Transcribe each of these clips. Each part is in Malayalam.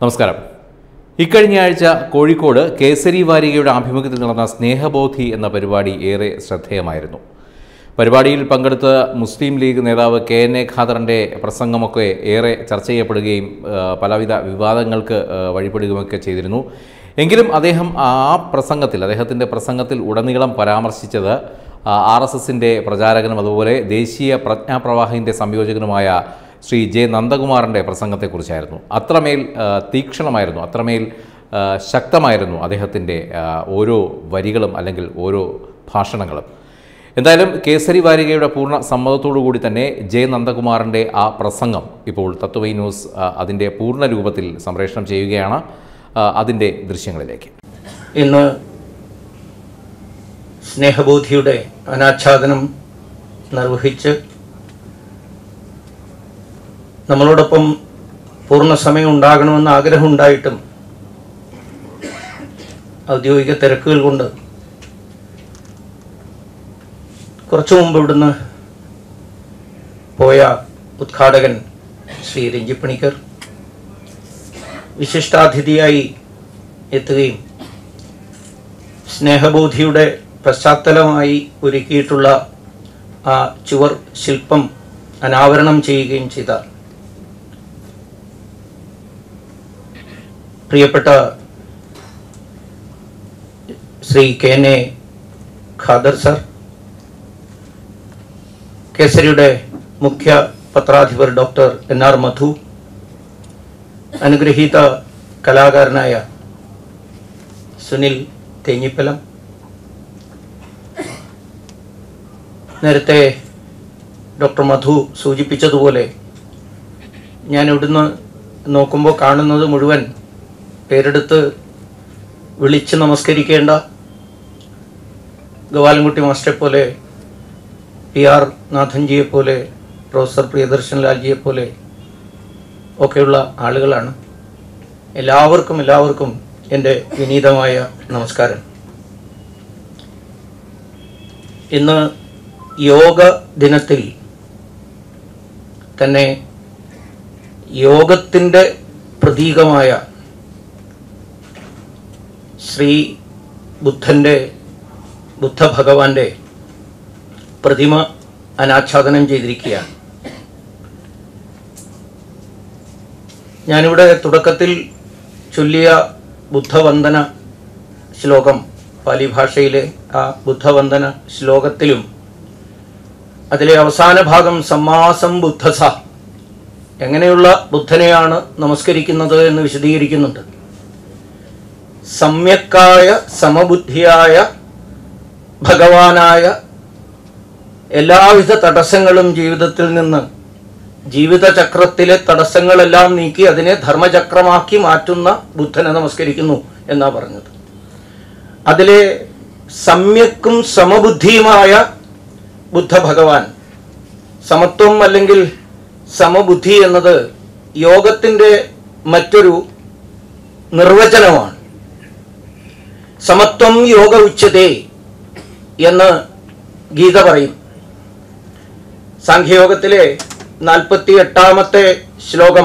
നമസ്കാരം ഇക്കഴിഞ്ഞ ആഴ്ച കോഴിക്കോട് കേസരി വാരികയുടെ ആഭിമുഖ്യത്തിൽ നടന്ന സ്നേഹബോധി എന്ന പരിപാടി ഏറെ ശ്രദ്ധേയമായിരുന്നു പരിപാടിയിൽ പങ്കെടുത്ത മുസ്ലിം ലീഗ് നേതാവ് കെ എൻ എ ഖാദറിൻ്റെ പ്രസംഗമൊക്കെ ഏറെ ചർച്ച ചെയ്യപ്പെടുകയും ആ, പലവിധ വിവാദങ്ങൾക്ക് ആ, വഴിപ്പെടുകയുമൊക്കെ ചെയ്തിരുന്നു എങ്കിലും അദ്ദേഹം ആ പ്രസംഗത്തിൽ അദ്ദേഹത്തിൻ്റെ പ്രസംഗത്തിൽ ഉടനീളം പരാമർശിച്ചത് ആർ എസ് എസിൻ്റെ പ്രചാരകനും അതുപോലെ ദേശീയ പ്രജ്ഞാപ്രവാഹിൻ്റെ സംയോജകനുമായ ശ്രീ ജെ നന്ദകുമാറിൻ്റെ പ്രസംഗത്തെക്കുറിച്ചായിരുന്നു അത്രമേൽ ആ, തീക്ഷണമായിരുന്നു അത്രമേൽ ആ, ശക്തമായിരുന്നു അദ്ദേഹത്തിൻ്റെ ആ, ഓരോ വരികളും അല്ലെങ്കിൽ ഓരോ ഭാഷണങ്ങളും എന്തായാലും കേസരി വാരികയുടെ പൂർണ്ണ സമ്മതത്തോടു കൂടി തന്നെ ജെ നന്ദകുമാറിൻ്റെ ആ പ്രസംഗം ഇപ്പോൾ തത്വമൈ ന്യൂസ് ആ, അതിൻ്റെ പൂർണ്ണ രൂപത്തിൽ സംപ്രേഷണം ചെയ്യുകയാണ് ആ, അതിൻ്റെ ദൃശ്യങ്ങളിലേക്ക് ഇന്ന് സ്നേഹബോധിയുടെ അനാച്ഛാദനം നിർവഹിച്ച് നമ്മളോടൊപ്പം പൂർണ്ണ സമയം ഉണ്ടാകണമെന്ന് ആഗ്രഹമുണ്ടായിട്ടും ഔദ്യോഗിക തിരക്കുകൾ കൊണ്ട് കുറച്ചു മുമ്പ് ഇവിടുന്ന് പോയ ഉദ്ഘാടകൻ ശ്രീ രഞ്ജിപ്പണിക്കർ വിശിഷ്ടാതിഥിയായി എത്തുകയും സ്നേഹബോധിയുടെ പശ്ചാത്തലമായി ഒരുക്കിയിട്ടുള്ള ആ ചുവർ ശില്പം അനാവരണം ചെയ്യുകയും ചെയ്ത പ്രിയപ്പെട്ട Shri K N A Khader sir കേസരിയുടെ മുഖ്യ പത്രാധിപർ ഡോക്ടർ എൻ ആർ മധു അനുഗ്രഹീത കലാകാരനായ സുനിൽ തേഞ്ഞിപ്പലം നേരത്തെ ഡോക്ടർ മധു സൂചിപ്പിച്ചതുപോലെ ഞാൻ ഇവിടുന്ന് നോക്കുമ്പോൾ കാണുന്നത് മുഴുവൻ പേരെടുത്ത് വിളിച്ച് നമസ്കരിക്കേണ്ട ഗോപാലൻകുട്ടി മാസ്റ്ററെ പോലെ പി ആർ നാഥൻജിയെ പോലെ പ്രൊഫസർ പ്രിയദർശൻ ലാൽജിയെ പോലെ ഒക്കെയുള്ള ആളുകളാണ് എല്ലാവർക്കും എല്ലാവർക്കും എൻ്റെ വിനീതമായ നമസ്കാരം ഇന്ന് യോഗ ദിനത്തിൽ തന്നെ യോഗത്തിൻ്റെ പ്രതീകമായ ശ്രീ ബുദ്ധൻ്റെ ബുദ്ധ ഭഗവാന്റെ പ്രതിമ അനാച്ഛാദനം ചെയ്തിരിക്കുകയാണ് ഞാനിവിടെ തുടക്കത്തിൽ ചൊല്ലിയ ബുദ്ധവന്ദന ശ്ലോകം പാലി ഭാഷയിലെ ആ ബുദ്ധവന്ദന ശ്ലോകത്തിലും അതിലെ അവസാന ഭാഗം സമ്മാസം ബുദ്ധസ എങ്ങനെയുള്ള ബുദ്ധനെയാണ് നമസ്കരിക്കുന്നത് എന്ന് വിശദീകരിക്കുന്നുണ്ട് സമ്യക്കായ സമബുദ്ധിയായ ഭഗവാനായ എല്ലാവിധ തടസ്സങ്ങളും ജീവിതത്തിൽ നിന്ന് ജീവിതചക്രത്തിലെ തടസ്സങ്ങളെല്ലാം നീക്കി അതിനെ ധർമ്മചക്രമാക്കി മാറ്റുന്ന ബുദ്ധനെ നമസ്കരിക്കുന്നു എന്നാ പറഞ്ഞത് അതിലെ സമ്യക്കും സമബുദ്ധിയുമായ ബുദ്ധ ഭഗവാൻ സമത്വം അല്ലെങ്കിൽ സമബുദ്ധി എന്നത് യോഗത്തിൻ്റെ മറ്റൊരു നിർവചനമാണ് സമത്വം യോഗ ഉച്ചതേ എന്ന് ഗീത പറയും സാഖ്യയോഗത്തിലെ നാൽപ്പത്തി എട്ടാമത്തെ ശ്ലോകം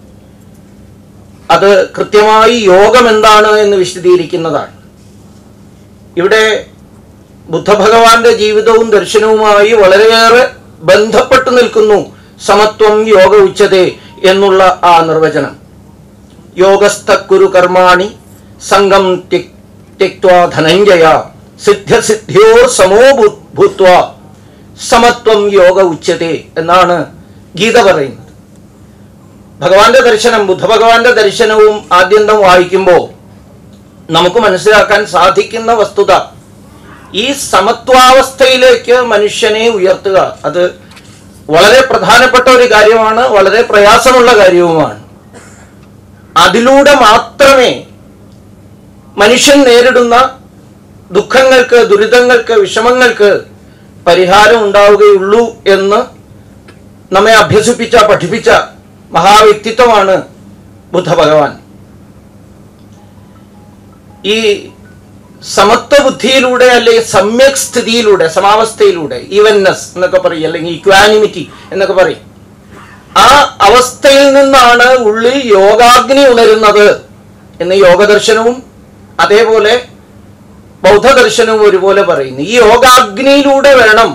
അത് കൃത്യമായി യോഗം എന്താണ് എന്ന് വിശദീകരിക്കുന്നതാണ് ഇവിടെ ബുദ്ധഭഗവാന്റെ ജീവിതവും ദർശനവുമായി വളരെയേറെ ബന്ധപ്പെട്ടു നിൽക്കുന്നു സമത്വം യോഗ ഉച്ചതേ എന്നുള്ള ആ നിർവചനം യോഗസ്ഥക്കുരു കർമാണി സംഘം ത്യക്വാ ധനഞ്ജയ സിദ്ധ്യസിദ്ധ്യോർ സമോ ഭൂ- ഭൂത്വ സമത്വം യോഗ ഉച്ചതേ എന്നാണ് ഗീത പറയുന്നത് ഭഗവാന്റെ ദർശനം ബുദ്ധഭഗവാന്റെ ദർശനവും ആദ്യന്തം വായിക്കുമ്പോൾ നമുക്ക് മനസ്സിലാക്കാൻ സാധിക്കുന്ന വസ്തുത ഈ സമത്വാവസ്ഥയിലേക്ക് മനുഷ്യനെ ഉയർത്തുക അത് വളരെ പ്രധാനപ്പെട്ട ഒരു കാര്യമാണ് വളരെ പ്രയാസമുള്ള കാര്യവുമാണ് അതിലൂടെ മാത്രമേ മനുഷ്യൻ നേരിടുന്ന ദുഃഖങ്ങൾക്ക് ദുരിതങ്ങൾക്ക് വിഷമങ്ങൾക്ക് പരിഹാരം ഉണ്ടാവുകയുള്ളൂ എന്ന് നമ്മെ അഭ്യസിപ്പിച്ച പഠിപ്പിച്ച മഹാവ്യക്തിത്വമാണ് ബുദ്ധഭഗവാൻ ഈ സമത്വ ബുദ്ധിയിലൂടെ അല്ലെങ്കിൽ സമ്യക് സ്ഥിതിയിലൂടെ സമാവസ്ഥയിലൂടെ ഈവൻനെസ് എന്നൊക്കെ പറയും അല്ലെങ്കിൽ ഇക്വാനിമിറ്റി എന്നൊക്കെ പറയും ആ അവസ്ഥയിൽ നിന്നാണ് ഉള്ളിൽ യോഗാഗ്നി ഉണരുന്നത് എന്ന് യോഗദർശനവും അതേപോലെ ബൗദ്ധദർശനവും ഒരുപോലെ പറയുന്നു ഈ യോഗാഗ്നിയിലൂടെ വേണം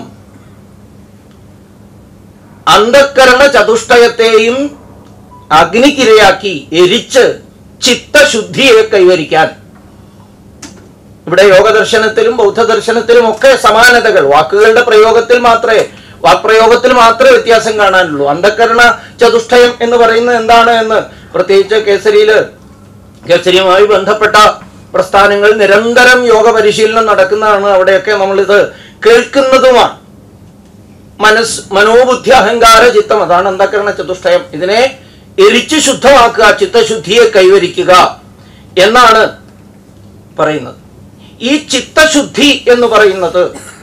അന്ധക്കരണ ചതുഷ്ടയത്തെയും അഗ്നിക്കിരയാക്കി എരിച്ച് ചിത്തശുദ്ധിയെ കൈവരിക്കാൻ ഇവിടെ യോഗദർശനത്തിലും ബൗദ്ധദർശനത്തിലും ഒക്കെ സമാനതകൾ വാക്കുകളുടെ പ്രയോഗത്തിൽ മാത്രമേ വാക്പ്രയോഗത്തിൽ മാത്രമേ വ്യത്യാസം കാണാനുള്ളൂ അന്ധക്കരണ ചതുഷ്ടയം എന്ന് പറയുന്നത് എന്താണ് എന്ന് പ്രത്യേകിച്ച് കേസരിയില് കേസരിയുമായി ബന്ധപ്പെട്ട പ്രസ്ഥാനങ്ങൾ നിരന്തരം യോഗ പരിശീലനം നടക്കുന്നതാണ് അവിടെയൊക്കെ നമ്മളിത് കേൾക്കുന്നതുമാണ് മനസ് മനോബുദ്ധി അഹങ്കാര ചിത്തം അതാണ് അന്ധകരണ ചതുഷ്ടയം ഇതിനെ എരിച്ചു ശുദ്ധമാക്കുക ചിത്തശുദ്ധിയെ കൈവരിക്കുക എന്നാണ് പറയുന്നത് ഈ ചിത്തശുദ്ധി എന്ന് പറയുന്നത്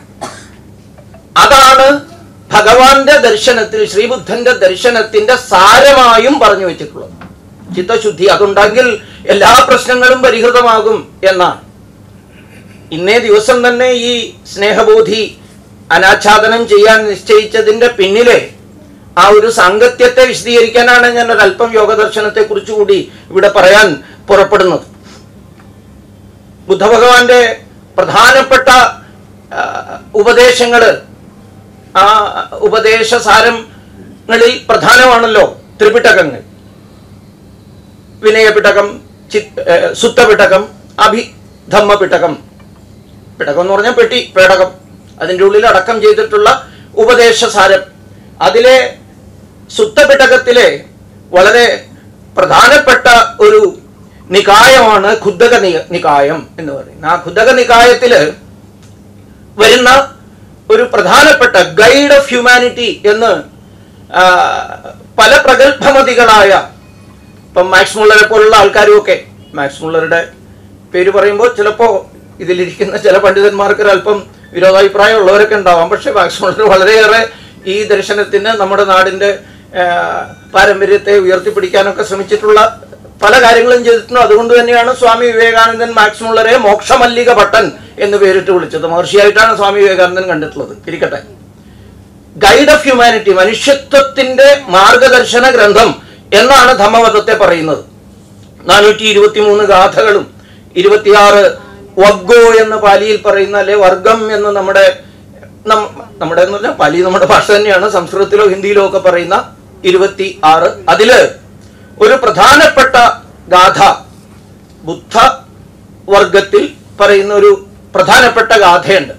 അതാണ് ഭഗവാന്റെ ദർശനത്തിൽ ശ്രീബുദ്ധന്റെ ദർശനത്തിന്റെ സാരമായും പറഞ്ഞു വെച്ചിട്ടുള്ളത് ചിത്തശുദ്ധി അതുണ്ടെങ്കിൽ എല്ലാ പ്രശ്നങ്ങളും പരിഹൃതമാകും എന്നാണ് ഇന്നേ ദിവസം തന്നെ ഈ സ്നേഹബോധി അനാച്ഛാദനം ചെയ്യാൻ നിശ്ചയിച്ചതിന്റെ പിന്നിലെ ആ ഒരു സാങ്കത്യത്തെ വിശദീകരിക്കാനാണ് ഞാൻ ഒരല്പം യോഗദർശനത്തെ കുറിച്ച് കൂടി ഇവിടെ പറയാൻ പുറപ്പെടുന്നത് ബുദ്ധഭഗവാന്റെ പ്രധാനപ്പെട്ട ആ, ഉപദേശങ്ങള് ആ ഉപദേശ സാരങ്ങളിൽ പ്രധാനമാണല്ലോ ത്രിപിടകങ്ങൾ വിനയപിടകം ചിത് ഏ, സുത്തപിടകം അഭിധമ്മ പിടകം പിടകം എന്ന് പറഞ്ഞാൽ പെട്ടി പേടകം അതിൻ്റെ ഉള്ളിൽ അടക്കം ചെയ്തിട്ടുള്ള ഉപദേശസാരം അതിലെ സുത്തപിടകത്തിലെ വളരെ പ്രധാനപ്പെട്ട ഒരു നികായമാണ് ഖുദ്ദക നി- നികായം എന്ന് പറയുന്നത് ആ ഖുദ്ദക നികായത്തില് വരുന്ന ഒരു പ്രധാനപ്പെട്ട ഗൈഡ് ഓഫ് ഹ്യൂമാനിറ്റി എന്ന് ആ, പല പ്രഗത്ഭമതികളായ ഇപ്പം മാക്സ് മുള്ളറെ പോലുള്ള ആൾക്കാരും ഒക്കെ മാക്സ് മുള്ളറുടെ പേര് പറയുമ്പോൾ ചിലപ്പോൾ ഇതിലിരിക്കുന്ന ചില പണ്ഡിതന്മാർക്ക് ഒരല്പം വിരോധാഭിപ്രായം ഉള്ളവരൊക്കെ ഉണ്ടാവാം പക്ഷെ മാക്സ് മുള്ളർ വളരെയേറെ ഈ ദർശനത്തിന് നമ്മുടെ നാടിൻ്റെ ആ, പാരമ്പര്യത്തെ ഉയർത്തിപ്പിടിക്കാനൊക്കെ ശ്രമിച്ചിട്ടുള്ള പല കാര്യങ്ങളും ചെയ്തിട്ടുണ്ട് അതുകൊണ്ട് തന്നെയാണ് സ്വാമി വിവേകാനന്ദൻ മാക്സ് മുള്ളറെ മോക്ഷമല്ലിക ഭട്ടൻ എന്ന് പേരിട്ട് വിളിച്ചത് മഹർഷിയായിട്ടാണ് സ്വാമി വിവേകാനന്ദൻ കണ്ടിട്ടുള്ളത് ഇരിക്കട്ടെ ഗൈഡ് ഓഫ് ഹ്യൂമാനിറ്റി മനുഷ്യത്വത്തിന്റെ മാർഗദർശന ഗ്രന്ഥം എന്നാണ് ധമ്മപദത്തെ പറയുന്നത് നാനൂറ്റി ഇരുപത്തി മൂന്ന് ഗാഥകളും ഇരുപത്തിയാറ് വഗ്ഗോ എന്ന് പാലിയിൽ പറയുന്ന അല്ലെ വർഗം എന്ന് നമ്മുടെ നം- നമ്മുടെ എന്ന് പറഞ്ഞാൽ പാലി നമ്മുടെ ഭാഷ തന്നെയാണ് സംസ്കൃതത്തിലോ ഹിന്ദിയിലോ ഒക്കെ പറയുന്ന ഇരുപത്തി ആറ് അതില് ഒരു പ്രധാനപ്പെട്ട ഗാഥ ബുദ്ധ വർഗത്തിൽ പറയുന്ന ഒരു പ്രധാനപ്പെട്ട ഗാഥയുണ്ട്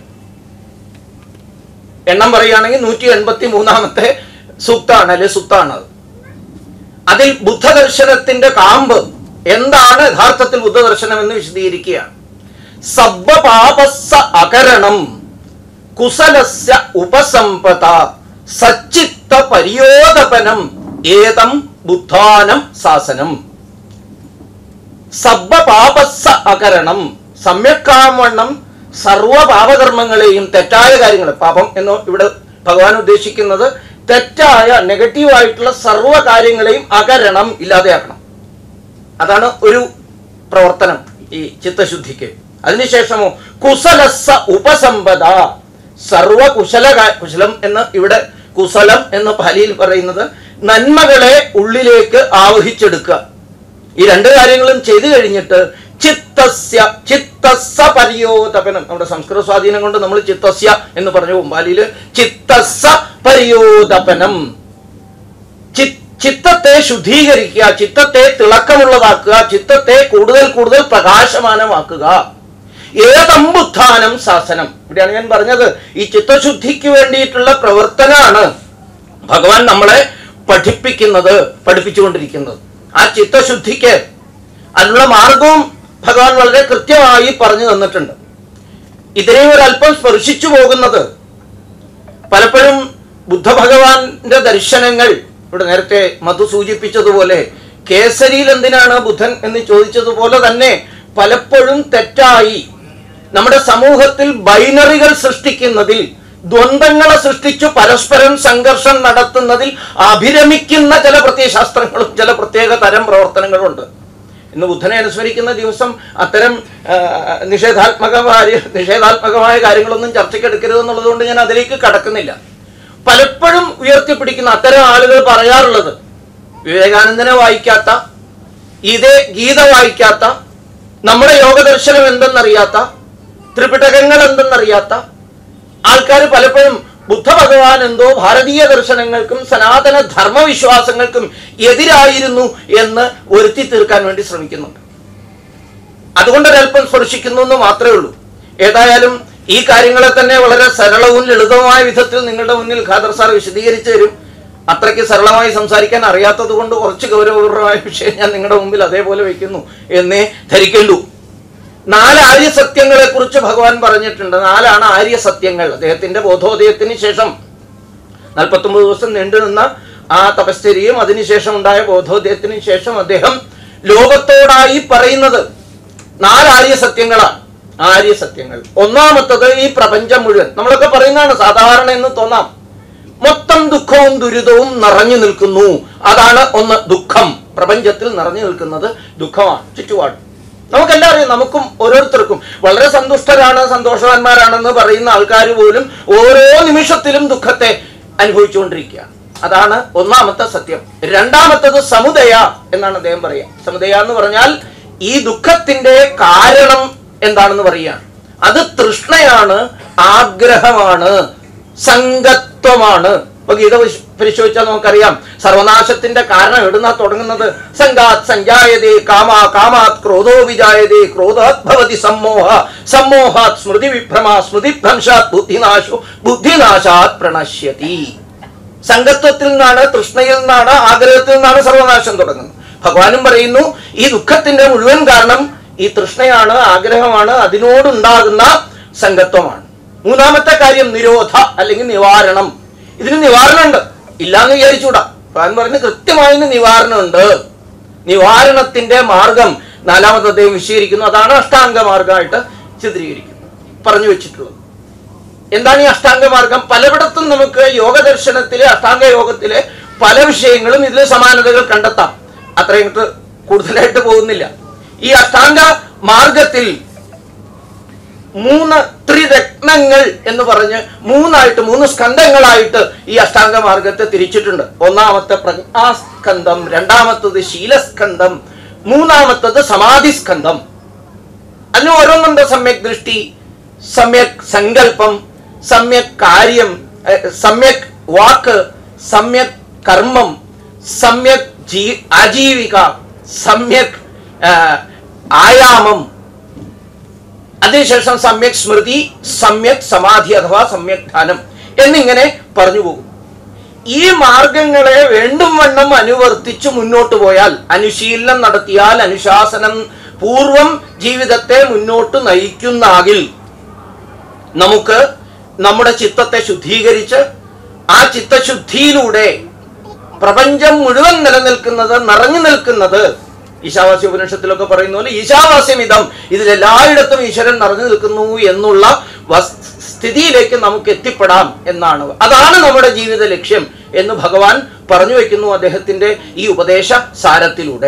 എണ്ണം പറയുകയാണെങ്കിൽ നൂറ്റി എൺപത്തി മൂന്നാമത്തെ സൂക്താണ് അല്ലെ സുത്താണ് അത് അതിൽ ബുദ്ധദർശനത്തിന്റെ കാമ്പ് എന്താണ് യഥാർത്ഥത്തിൽ ബുദ്ധദർശനം എന്ന് വിശദീകരിക്കുകയാണ് സബ്ബപാപസ്സ അകരണം കുസലസ്യ ഉപസമ്പത സച്ചിത്ത പരിയോദപനം ഏതം ബുദ്ധാനം സാസനം സബ്ബപാപസ്സ അകരണം സമ്യക്കാവണ്ണം സർവ പാപകർമ്മങ്ങളെയും തെറ്റായ കാര്യങ്ങൾ പാപം എന്ന് ഇവിടെ ഭഗവാൻ ഉദ്ദേശിക്കുന്നത് തെറ്റായ നെഗറ്റീവായിട്ടുള്ള സർവ കാര്യങ്ങളെയും അകരണം ഇല്ലാതെയാക്കണം അതാണ് ഒരു പ്രവർത്തനം ഈ ചിത്തശുദ്ധിക്ക് അതിനുശേഷമോ കുസലസ ഉപസമ്പദ സർവ കുശല കാ- കുശലം എന്ന് ഇവിടെ കുശലം എന്ന് പാലിയിൽ പറയുന്നത് നന്മകളെ ഉള്ളിലേക്ക് ആവഹിച്ചെടുക്കുക ഈ രണ്ട് കാര്യങ്ങളും ചെയ്തു കഴിഞ്ഞിട്ട് ചിത്തസ്യ ചിത്തസ്സ പരിയോതപനം നമ്മുടെ സംസ്കൃത സ്വാധീനം കൊണ്ട് നമ്മൾ ചിത്തസ്യ എന്ന് പറഞ്ഞു കുമ്പാലിയില് ചിത്തസ്സ പരിയോതപനം ചി- ചിത്തത്തെ ശുദ്ധീകരിക്കുക ചിത്തത്തെ തിളക്കമുള്ളതാക്കുക ചിത്തത്തെ കൂടുതൽ കൂടുതൽ പ്രകാശമാനമാക്കുക ഏതമ്പുത്ഥാനം ശാസനം ഇവിടെയാണ് ഞാൻ പറഞ്ഞത് ഈ ചിത്തശുദ്ധിക്ക് വേണ്ടിയിട്ടുള്ള പ്രവർത്തനമാണ് ഭഗവാൻ നമ്മളെ പഠിപ്പിക്കുന്നത് പഠിപ്പിച്ചുകൊണ്ടിരിക്കുന്നത് ആ ചിത്തശുദ്ധിക്ക് അതിനുള്ള മാർഗവും ഭഗവാൻ വളരെ കൃത്യമായി പറഞ്ഞു തന്നിട്ടുണ്ട് ഇതിനെ ഒരല്പം സ്പർശിച്ചു പോകുന്നത് പലപ്പോഴും ബുദ്ധഭഗവാന്റെ ദർശനങ്ങൾ ഇവിടെ നേരത്തെ മധു സൂചിപ്പിച്ചതുപോലെ കേസരിയിൽ എന്തിനാണ് ബുദ്ധൻ എന്ന് ചോദിച്ചതുപോലെ തന്നെ പലപ്പോഴും തെറ്റായി നമ്മുടെ സമൂഹത്തിൽ ബൈനറികൾ സൃഷ്ടിക്കുന്നതിൽ ദ്വന്ദ്ങ്ങളെ സൃഷ്ടിച്ചു പരസ്പരം സംഘർഷം നടത്തുന്നതിൽ അഭിരമിക്കുന്ന ചില പ്രത്യയശാസ്ത്രങ്ങളും ചില പ്രത്യേക തരം പ്രവർത്തനങ്ങളും ഉണ്ട് ഇന്ന് ബുദ്ധനെ അനുസ്മരിക്കുന്ന ദിവസം അത്തരം ആ, നിഷേധാത്മകമായ നിഷേധാത്മകമായ കാര്യങ്ങളൊന്നും ചർച്ചയ്ക്കെടുക്കരുത് എന്നുള്ളതുകൊണ്ട് ഞാൻ അതിലേക്ക് കടക്കുന്നില്ല പലപ്പോഴും ഉയർത്തിപ്പിടിക്കുന്ന അത്തരം ആളുകൾ പറയാറുള്ളത് വിവേകാനന്ദനെ വായിക്കാത്ത ഇതേ ഗീത വായിക്കാത്ത നമ്മുടെ യോഗദർശനം എന്തെന്നറിയാത്ത ത്രിപിടകങ്ങൾ എന്തെന്നറിയാത്ത ആൾക്കാർ പലപ്പോഴും ബുദ്ധ ഭഗവാൻ എന്തോ ഭാരതീയ ദർശനങ്ങൾക്കും സനാതന ധർമ്മവിശ്വാസങ്ങൾക്കും എതിരായിരുന്നു എന്ന് വരുത്തി തീർക്കാൻ വേണ്ടി ശ്രമിക്കുന്നുണ്ട് അതുകൊണ്ട് ഒരല്പം സ്പർശിക്കുന്നു എന്ന് മാത്രമേ ഉള്ളൂ ഏതായാലും ഈ കാര്യങ്ങളെ തന്നെ വളരെ സരളവും ലളിതവുമായ വിധത്തിൽ നിങ്ങളുടെ മുന്നിൽ ഖാദർ സാർ വിശദീകരിച്ചു തരും അത്രയ്ക്ക് സരളമായി സംസാരിക്കാൻ അറിയാത്തത് കൊണ്ട് കുറച്ച് ഗൗരവപൂർവമായ വിഷയം ഞാൻ നിങ്ങളുടെ മുമ്പിൽ അതേപോലെ വയ്ക്കുന്നു എന്നേ ധരിക്കണ്ടു നാല് ആര്യ സത്യങ്ങളെ കുറിച്ച് ഭഗവാൻ പറഞ്ഞിട്ടുണ്ട് നാലാണ് ആര്യ സത്യങ്ങൾ അദ്ദേഹത്തിന്റെ ബോധോദയത്തിന് ശേഷം നാൽപ്പത്തൊമ്പത് ദിവസം നീണ്ടുനിന്ന ആ തപശ്ചര്യയും അതിനുശേഷം ഉണ്ടായ ബോധോദയത്തിന് ശേഷം അദ്ദേഹം ലോകത്തോടായി പറയുന്നത് നാല് ആര്യ സത്യങ്ങളാണ് ആര്യ സത്യങ്ങൾ ഒന്നാമത്തത് ഈ പ്രപഞ്ചം മുഴുവൻ നമ്മളൊക്കെ പറയുന്നതാണ് സാധാരണ എന്ന് തോന്നാം മൊത്തം ദുഃഖവും ദുരിതവും നിറഞ്ഞു നിൽക്കുന്നു അതാണ് ഒന്ന് ദുഃഖം പ്രപഞ്ചത്തിൽ നിറഞ്ഞു നിൽക്കുന്നത് ദുഃഖമാണ് ചുറ്റുപാട് നമുക്കെല്ലാം അറിയാം നമുക്കും ഓരോരുത്തർക്കും വളരെ സന്തുഷ്ടരാണ് സന്തോഷവാന്മാരാണെന്ന് പറയുന്ന ആൾക്കാർ പോലും ഓരോ നിമിഷത്തിലും ദുഃഖത്തെ അനുഭവിച്ചുകൊണ്ടിരിക്കുകയാണ് അതാണ് ഒന്നാമത്തെ സത്യം രണ്ടാമത്തത് സമുദയ എന്നാണ് അദ്ദേഹം പറയുക സമുദയ എന്ന് പറഞ്ഞാൽ ഈ ദുഃഖത്തിന്റെ കാരണം എന്താണെന്ന് പറയുകയാണ് അത് തൃഷ്ണയാണ് ആഗ്രഹമാണ് സംഗത്വമാണ് ഇപ്പൊ ഗീത പരിശ്- പരിശോധിച്ചാൽ നമുക്കറിയാം സർവനാശത്തിന്റെ കാരണം എവിടുന്നാ തുടങ്ങുന്നത് സംഗാത് സഞ്ജായതേ കാമ കാമാത് ക്രോധോ വിജായതേ ക്രോധാത് ഭവതി സമ്മോഹ സമ്മോഹാത് സ്മൃതി വിഭ്രമ സ്മൃതി ഭ്രംശാത് ബുദ്ധിനാശോ ബുദ്ധിനാശാത് പ്രണശ്യതി സംഗത്വത്തിൽ നിന്നാണ് തൃഷ്ണയിൽ നിന്നാണ് ആഗ്രഹത്തിൽ നിന്നാണ് സർവനാശം തുടങ്ങുന്നത് ഭഗവാനും പറയുന്നു ഈ ദുഃഖത്തിന്റെ മുഴുവൻ കാരണം ഈ തൃഷ്ണയാണ് ആഗ്രഹമാണ് അതിനോടുണ്ടാകുന്ന സംഗത്വമാണ് മൂന്നാമത്തെ കാര്യം നിരോധ അല്ലെങ്കിൽ നിവാരണം ഇതിന് നിവാരണമുണ്ട് ഇല്ലാന്ന് വിചാരിച്ചൂടാ ഭഗവാൻ പറഞ്ഞ് കൃത്യമായതിന് നിവാരണമുണ്ട് നിവാരണത്തിന്റെ മാർഗം നാലാമത് അദ്ദേഹം വിശദീകരിക്കുന്നു അതാണ് അഷ്ടാംഗ മാർഗമായിട്ട് ചിത്രീകരിക്കുന്നത് പറഞ്ഞു വെച്ചിട്ടുള്ളത് എന്താണ് ഈ അഷ്ടാംഗ മാർഗം പലയിടത്തും നമുക്ക് യോഗ ദർശനത്തിലെ അഷ്ടാംഗ യോഗത്തിലെ പല വിഷയങ്ങളും ഇതിൽ സമാനതകൾ കണ്ടെത്താം അത്രയും കൂടുതലായിട്ട് പോകുന്നില്ല ഈ അഷ്ടാംഗ മാർഗത്തിൽ മൂന്ന് ത്രിരത്നങ്ങൾ എന്ന് പറഞ്ഞ് മൂന്നായിട്ട് മൂന്ന് സ്കന്ധങ്ങളായിട്ട് ഈ അഷ്ടാംഗ മാർഗത്തെ തിരിച്ചിട്ടുണ്ട് ഒന്നാമത്തെ പ്രജ്ഞാസ്കന്ധം രണ്ടാമത്തത് ശീലസ്കന്ധം മൂന്നാമത്തത് സമാധിസ്കന്ധം അതിന് ഓരോന്നുണ്ട് സമ്യക് ദൃഷ്ടി സമ്യക് സങ്കല്പം സമ്യക് കാര്യം ഏഹ്, സമ്യക് വാക്ക് സമ്യക് കർമ്മം സമ്യക് ജീ ആജീവിക സമ്യക് ഏഹ്, ആയാമം അതിനുശേഷം സമ്യക് സ്മൃതി സമ്യക് സമാധി അഥവാ സമ്യക് ധ്യാനം എന്നിങ്ങനെ പറഞ്ഞു പോകും ഈ മാർഗങ്ങളെ വേണ്ടും വണ്ണം അനുവർത്തിച്ച് മുന്നോട്ട് പോയാൽ അനുശീലനം നടത്തിയാൽ അനുശാസനം പൂർവം ജീവിതത്തെ മുന്നോട്ട് നയിക്കുന്നാകിൽ നമുക്ക് നമ്മുടെ ചിത്തത്തെ ശുദ്ധീകരിച്ച് ആ ചിത്തശുദ്ധിയിലൂടെ പ്രപഞ്ചം മുഴുവൻ നിലനിൽക്കുന്നത് നിറഞ്ഞു നിൽക്കുന്നത് ഈശാവാസ്യ ഉപനിഷത്തിലൊക്കെ പറയുന്ന പോലെ ഈശാവാസ്യമിതം ഇതിലെല്ലായിടത്തും ഈശ്വരൻ നിറഞ്ഞു നിൽക്കുന്നു എന്നുള്ള വസ്- സ്ഥിതിയിലേക്ക് നമുക്ക് എത്തിപ്പെടാം എന്നാണ് അതാണ് നമ്മുടെ ജീവിത ലക്ഷ്യം എന്ന് ഭഗവാൻ പറഞ്ഞു വെക്കുന്നു അദ്ദേഹത്തിന്റെ ഈ ഉപദേശ സാരത്തിലൂടെ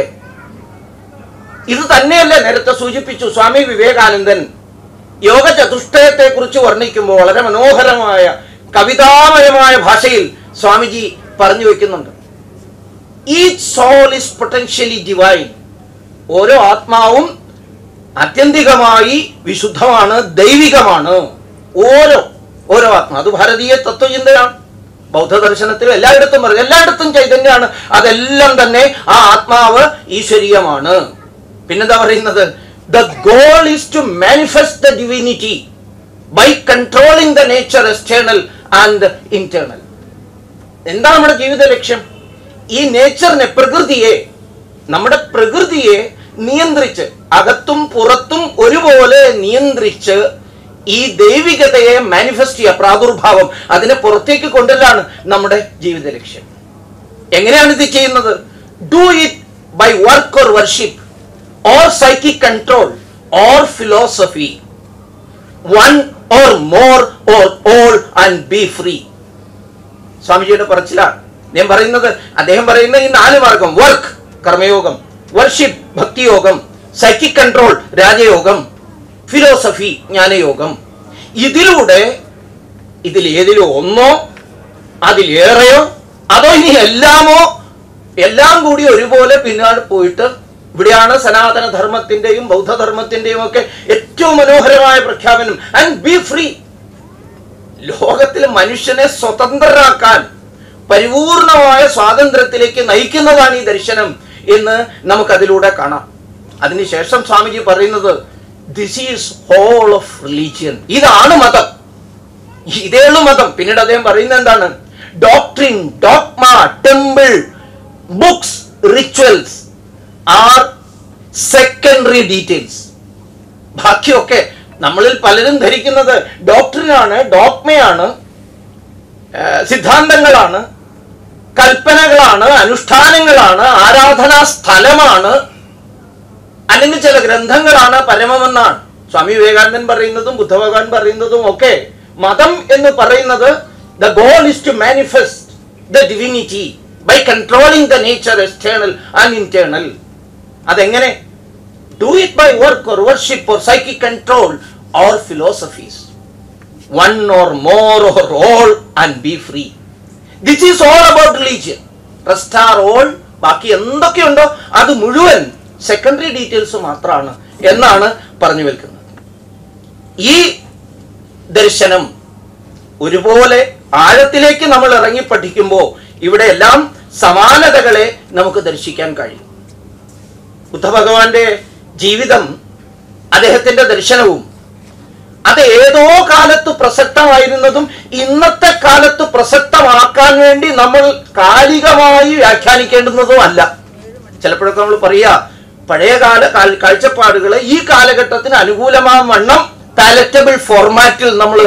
ഇത് തന്നെയല്ലേ നേരത്തെ സൂചിപ്പിച്ചു സ്വാമി വിവേകാനന്ദൻ യോഗ ചതുഷ്ടയത്തെ കുറിച്ച് വർണ്ണിക്കുമ്പോൾ വളരെ മനോഹരമായ കവിതാമയമായ ഭാഷയിൽ സ്വാമിജി പറഞ്ഞു വെക്കുന്നുണ്ട് ഈ സോൾ ഇസ് പൊട്ടൻഷ്യലി ഡിവൈൻ ഓരോ ആത്മാവും ആത്യന്തികമായി വിശുദ്ധമാണ് ദൈവികമാണ് ഓരോ ഓരോ ആത്മാ അത് ഭാരതീയ തത്വചിന്തയാണ് ബൗദ്ധ ദർശനത്തിൽ എല്ലായിടത്തും പറയും എല്ലായിടത്തും ചൈതന്യമാണ് അതെല്ലാം തന്നെ ആ ആത്മാവ് ഈശ്വരീയമാണ് പിന്നെന്താ പറയുന്നത് the goal is to manifest the divinity by controlling the nature external and internal എന്താ നമ്മുടെ ജീവിത ലക്ഷ്യം ഈ നേച്ചറിനെ പ്രകൃതിയെ നമ്മുടെ പ്രകൃതിയെ നിയന്ത്രിച്ച് അകത്തും പുറത്തും ഒരുപോലെ നിയന്ത്രിച്ച് ഈ ദൈവികതയെ മാനിഫെസ്റ്റ് ചെയ്യുക പ്രാദുർഭാവം അതിനെ പുറത്തേക്ക് കൊണ്ടല്ലാണ് നമ്മുടെ ജീവിത ലക്ഷ്യം എങ്ങനെയാണ് ഇത് ചെയ്യുന്നത് do it by work or worship or psychic control or philosophy one or more or all and be free സ്വാമിജിയുടെ പറച്ചിലാണ് അദ്ദേഹം പറയുന്നത് അദ്ദേഹം പറയുന്ന ഈ നാല് മാർഗം വർക്ക് കർമ്മയോഗം വർഷിപ്പ് ഭക്തിയോഗം സൈക്കിക് കൺട്രോൾ രാജയോഗം ഫിലോസഫി ജ്ഞാനയോഗം ഇതിലൂടെ ഇതിൽ ഏതിലോ ഒന്നോ അതിലേറെയോ അതോ ഇനി എല്ലാമോ എല്ലാം കൂടി ഒരുപോലെ പിന്നാട് പോയിട്ട് ഇവിടെയാണ് സനാതന ധർമ്മത്തിന്റെയും ബൗദ്ധധർമ്മത്തിന്റെയും ഒക്കെ ഏറ്റവും മനോഹരമായ പ്രഖ്യാപനം ആൻഡ് ബി ഫ്രീ ലോകത്തിൽ മനുഷ്യനെ സ്വതന്ത്രരാക്കാൻ പരിപൂർണമായ സ്വാതന്ത്ര്യത്തിലേക്ക് നയിക്കുന്നതാണ് ഈ ദർശനം എന്ന് നമുക്കതിലൂടെ കാണാം അതിനുശേഷം സ്വാമിജി പറയുന്നത് this is whole of religion ഇതാണ് മതം ഇതേ ഉള്ളൂ മതം പിന്നീട് അദ്ദേഹം പറയുന്നത് എന്താണ് doctrine dogma temple books rituals are secondary details ബാക്കിയൊക്കെ നമ്മളിൽ പലരും ധരിക്കുന്നത് ഡോക്ടറിനാണ് ഡോക്മയാണ് ഏഹ് സിദ്ധാന്തങ്ങളാണ് കൽപ്പനകളാണ് അനുഷ്ഠാനങ്ങളാണ് ആരാധനാ സ്ഥലമാണ് അല്ലെങ്കിൽ ചില ഗ്രന്ഥങ്ങളാണ് പരമമെന്നാണ് സ്വാമി വിവേകാനന്ദൻ പറയുന്നതും ബുദ്ധഭഗവാൻ പറയുന്നതും ഒക്കെ മതം എന്ന് പറയുന്നത് the goal is to manifest the divinity by controlling the nature external and internal അതെങ്ങനെ do it by work or worship or psychic control or philosophies one or more or all and be free this is all about religion rest are all ബാക്കി എന്തൊക്കെയുണ്ടോ അത് മുഴുവൻ സെക്കൻഡറി ഡീറ്റെയിൽസ് മാത്രമാണ് എന്നാണ് പറഞ്ഞു വെക്കുന്നത് ഈ ദർശനം ഒരുപോലെ ആഴത്തിലേക്ക് നമ്മൾ ഇറങ്ങി പഠിക്കുമ്പോൾ ഇവിടെ എല്ലാം സമാനതകളെ നമുക്ക് ദർശിക്കാൻ കഴിയും ബുദ്ധഭഗവാന്റെ ജീവിതം അദ്ദേഹത്തിന്റെ ദർശനവും അത് ഏതോ കാലത്ത് പ്രസക്തമായിരുന്നതും ഇന്നത്തെ കാലത്ത് പ്രസക്തമാക്കാൻ വേണ്ടി നമ്മൾ കാലികമായി വ്യാഖ്യാനിക്കേണ്ടുന്നതും അല്ല ചിലപ്പോഴൊക്കെ നമ്മൾ പറയുക പഴയകാല കാൽ- കാഴ്ചപ്പാടുകളെ ഈ കാലഘട്ടത്തിന് അനുകൂലമായ വണ്ണം പാലറ്റബിൾ ഫോർമാറ്റിൽ നമ്മൾ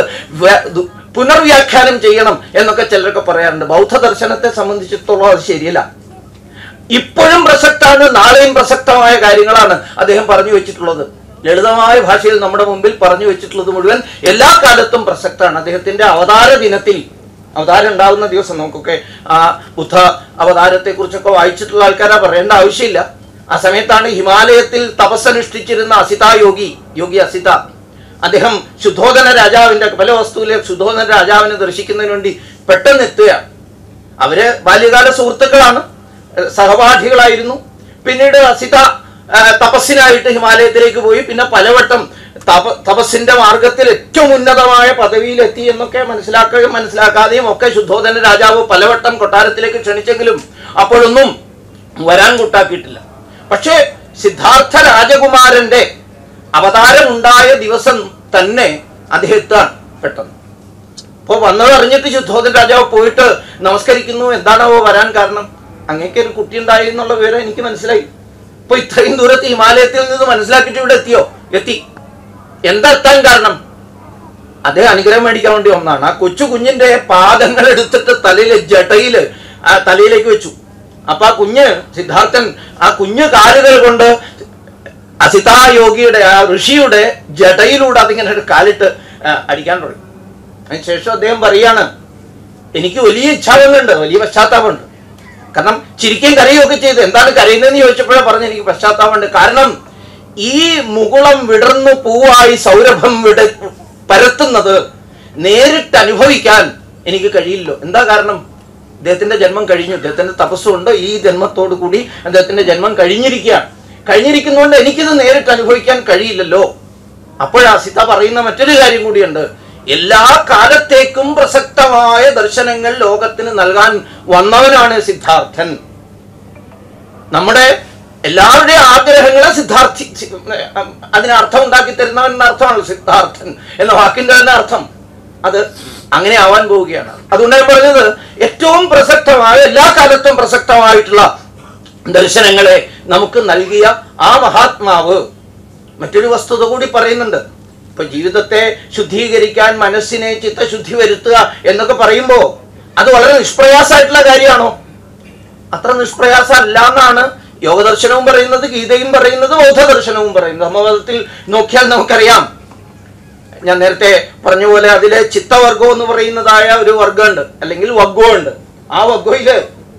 പുനർവ്യാഖ്യാനം ചെയ്യണം എന്നൊക്കെ ചിലരൊക്കെ പറയാറുണ്ട് ബൗദ്ധ ദർശനത്തെ സംബന്ധിച്ചിടത്തോളം അത് ശരിയല്ല ഇപ്പോഴും പ്രസക്താണ് നാളെയും പ്രസക്തമായ കാര്യങ്ങളാണ് അദ്ദേഹം പറഞ്ഞു വെച്ചിട്ടുള്ളത് ലളിതമായ ഭാഷയിൽ നമ്മുടെ മുമ്പിൽ പറഞ്ഞു വെച്ചിട്ടുള്ളത് മുഴുവൻ എല്ലാ കാലത്തും പ്രസക്തമാണ് അദ്ദേഹത്തിന്റെ അവതാര ദിനത്തിൽ അവതാരം ഉണ്ടാകുന്ന ദിവസം നമുക്കൊക്കെ ആ ബുദ്ധ അവതാരത്തെ കുറിച്ചൊക്കെ വായിച്ചിട്ടുള്ള ആൾക്കാരാ പറയേണ്ട ആവശ്യമില്ല ആ സമയത്താണ് ഹിമാലയത്തിൽ തപസ്സനുഷ്ഠിച്ചിരുന്ന അസിത യോഗി യോഗി അസിത അദ്ദേഹം ശുദ്ധോധന രാജാവിന്റെ പല വസ്തുവിലെ ശുദ്ധോധന രാജാവിനെ ദർശിക്കുന്നതിന് വേണ്ടി പെട്ടെന്ന് എത്തുക അവര് ബാല്യകാല സുഹൃത്തുക്കളാണ് ഏഹ് സഹപാഠികളായിരുന്നു പിന്നീട് അസിത ഏഹ് തപസ്സിനായിട്ട് ഹിമാലയത്തിലേക്ക് പോയി പിന്നെ പലവട്ടം തപ തപസ്സിന്റെ മാർഗത്തിൽ ഏറ്റവും ഉന്നതമായ പദവിയിലെത്തി എന്നൊക്കെ മനസ്സിലാക്കുകയും മനസ്സിലാക്കാതെയും ഒക്കെ ശുദ്ധോധന രാജാവ് പലവട്ടം കൊട്ടാരത്തിലേക്ക് ക്ഷണിച്ചെങ്കിലും അപ്പോഴൊന്നും വരാൻ കൂട്ടാക്കിയിട്ടില്ല പക്ഷേ സിദ്ധാർത്ഥ രാജകുമാരന്റെ അവതാരമുണ്ടായ ദിവസം തന്നെ അദ്ദേഹത്താണ് പെട്ടെന്ന് അപ്പൊ വന്നത് അറിഞ്ഞിട്ട് ശുദ്ധോധൻ രാജാവ് പോയിട്ട് നമസ്കരിക്കുന്നു എന്താണാവോ വരാൻ കാരണം അങ്ങേക്ക് ഒരു കുട്ടി ഉണ്ടായി എന്നുള്ള വിവരം എനിക്ക് മനസ്സിലായി അപ്പൊ ഇത്രയും ദൂരത്ത് ഹിമാലയത്തിൽ നിന്ന് മനസ്സിലാക്കിയിട്ട് ഇവിടെ എത്തിയോ എത്തി എന്താ എത്താൻ കാരണം അദ്ദേഹം അനുഗ്രഹം മേടിക്കാൻ വേണ്ടി ഒന്നാണ് ആ കൊച്ചു കുഞ്ഞിന്റെ പാദങ്ങൾ എടുത്തിട്ട് തലയിലെ ജടയില് ആ തലയിലേക്ക് വെച്ചു അപ്പൊ ആ കുഞ്ഞ് സിദ്ധാർത്ഥൻ ആ കുഞ്ഞു കാലുകൾ കൊണ്ട് അസിതായോഗിയുടെ ആ ഋഷിയുടെ ജടയിലൂടെ അതിങ്ങനെ ഒരു കാലിട്ട് ആ, അടിക്കാൻ തുടങ്ങി അതിനുശേഷം അദ്ദേഹം പറയാണ് എനിക്ക് വലിയ ഇച്ഛാപങ്ങളുണ്ട് വലിയ പശ്ചാത്താപമുണ്ട് കാരണം ചിരിക്കുകയും കരയുകയും ഒക്കെ ചെയ്ത് എന്താണ് കരയുന്നതെന്ന് ചോദിച്ചപ്പോഴേ പറഞ്ഞു എനിക്ക് പശ്ചാത്താപമുണ്ട് കാരണം ഈ മുകുളം വിടർന്നു പൂവായി സൗരഭം വിട പരത്തുന്നത് നേരിട്ട് അനുഭവിക്കാൻ എനിക്ക് കഴിയില്ലോ എന്താ കാരണം അദ്ദേഹത്തിന്റെ ജന്മം കഴിഞ്ഞു അദ്ദേഹത്തിന്റെ തപസ്സുണ്ട് ഈ ജന്മത്തോടു കൂടി അദ്ദേഹത്തിന്റെ ജന്മം കഴിഞ്ഞിരിക്കുകയാണ് കഴിഞ്ഞിരിക്കുന്നതുകൊണ്ട് എനിക്കിത് നേരിട്ട് അനുഭവിക്കാൻ കഴിയില്ലല്ലോ അപ്പോഴാ സീത പറയുന്ന മറ്റൊരു കാര്യം കൂടിയുണ്ട് എല്ലാ കാലത്തേക്കും പ്രസക്തമായ ദർശനങ്ങൾ ലോകത്തിന് നൽകാൻ വന്നവനാണ് സിദ്ധാർത്ഥൻ നമ്മുടെ എല്ലാവരുടെയും ആഗ്രഹങ്ങളെ സിദ്ധാർത്ഥി സി- അതിന് അർത്ഥം ഉണ്ടാക്കി തരുന്നവൻ എന്ന അർത്ഥമാണ് സിദ്ധാർത്ഥൻ എന്ന വാക്കിന്റെ തന്നെ അർത്ഥം അത് അങ്ങനെ ആവാൻ പോവുകയാണ് അതുകൊണ്ട് ഞാൻ പറഞ്ഞത് ഏറ്റവും പ്രസക്തമായ എല്ലാ കാലത്തും പ്രസക്തമായിട്ടുള്ള ദർശനങ്ങളെ നമുക്ക് നൽകിയ ആ മഹാത്മാവ് മറ്റൊരു വസ്തുത കൂടി പറയുന്നുണ്ട് ഇപ്പൊ ജീവിതത്തെ ശുദ്ധീകരിക്കാൻ മനസ്സിനെ ചിത്തശുദ്ധി വരുത്തുക എന്നൊക്കെ പറയുമ്പോൾ അത് വളരെ നിഷ്പ്രയാസമായിട്ടുള്ള കാര്യമാണോ അത്ര നിഷ്പ്രയാസം അല്ല എന്നാണ് യോഗദർശനവും പറയുന്നത് ഗീതയും പറയുന്നത് ബൗദ്ധദർശനവും പറയുന്നത് ധർമ്മപദത്തിൽ നോക്കിയാൽ നമുക്കറിയാം ഞാൻ നേരത്തെ പറഞ്ഞ പോലെ അതിലെ ചിത്തവർഗം എന്ന് പറയുന്നതായ ഒരു വർഗമുണ്ട് അല്ലെങ്കിൽ വഗ്ഗമുണ്ട് ആ വഗ്ഗയില്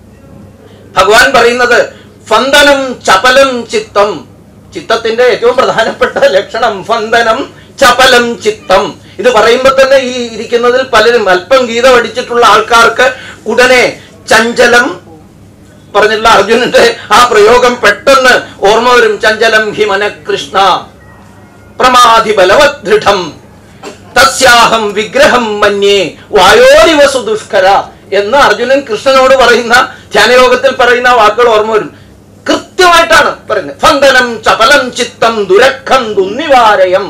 ഭഗവാൻ പറയുന്നത് ഫന്ദനം ചപലം ചിത്തം ചിത്തത്തിന്റെ ഏറ്റവും പ്രധാനപ്പെട്ട ലക്ഷണം ഫന്ദനം ചപലം ചിത്തം ഇത് പറയുമ്പോൾ തന്നെ ഈ ഇരിക്കുന്നതിൽ പലരും അല്പം ഗീത പഠിച്ചിട്ടുള്ള ആൾക്കാർക്ക് ഉടനെ ചഞ്ചലം പറഞ്ഞിട്ടുള്ള അർജുനന്റെ ആ പ്രയോഗം പെട്ടെന്ന് ഓർമ്മ വരും ചഞ്ചലം ഹിമന കൃഷ്ണ പ്രമാധി ബലവദൃഢം തസ്യാഹം വിഗ്രഹം മന്യേ വായോരിവ സുദുഷ്കര എന്ന് അർജുനൻ കൃഷ്ണനോട് പറയുന്ന ധ്യാനയോഗത്തിൽ പറയുന്ന വാക്കുകൾ ഓർമ്മ വരും കൃത്യമായിട്ടാണ് പറയുന്നത് ഫന്തനം ചപലം ചിത്തം ദുരഖം ദുന്നിവാരയം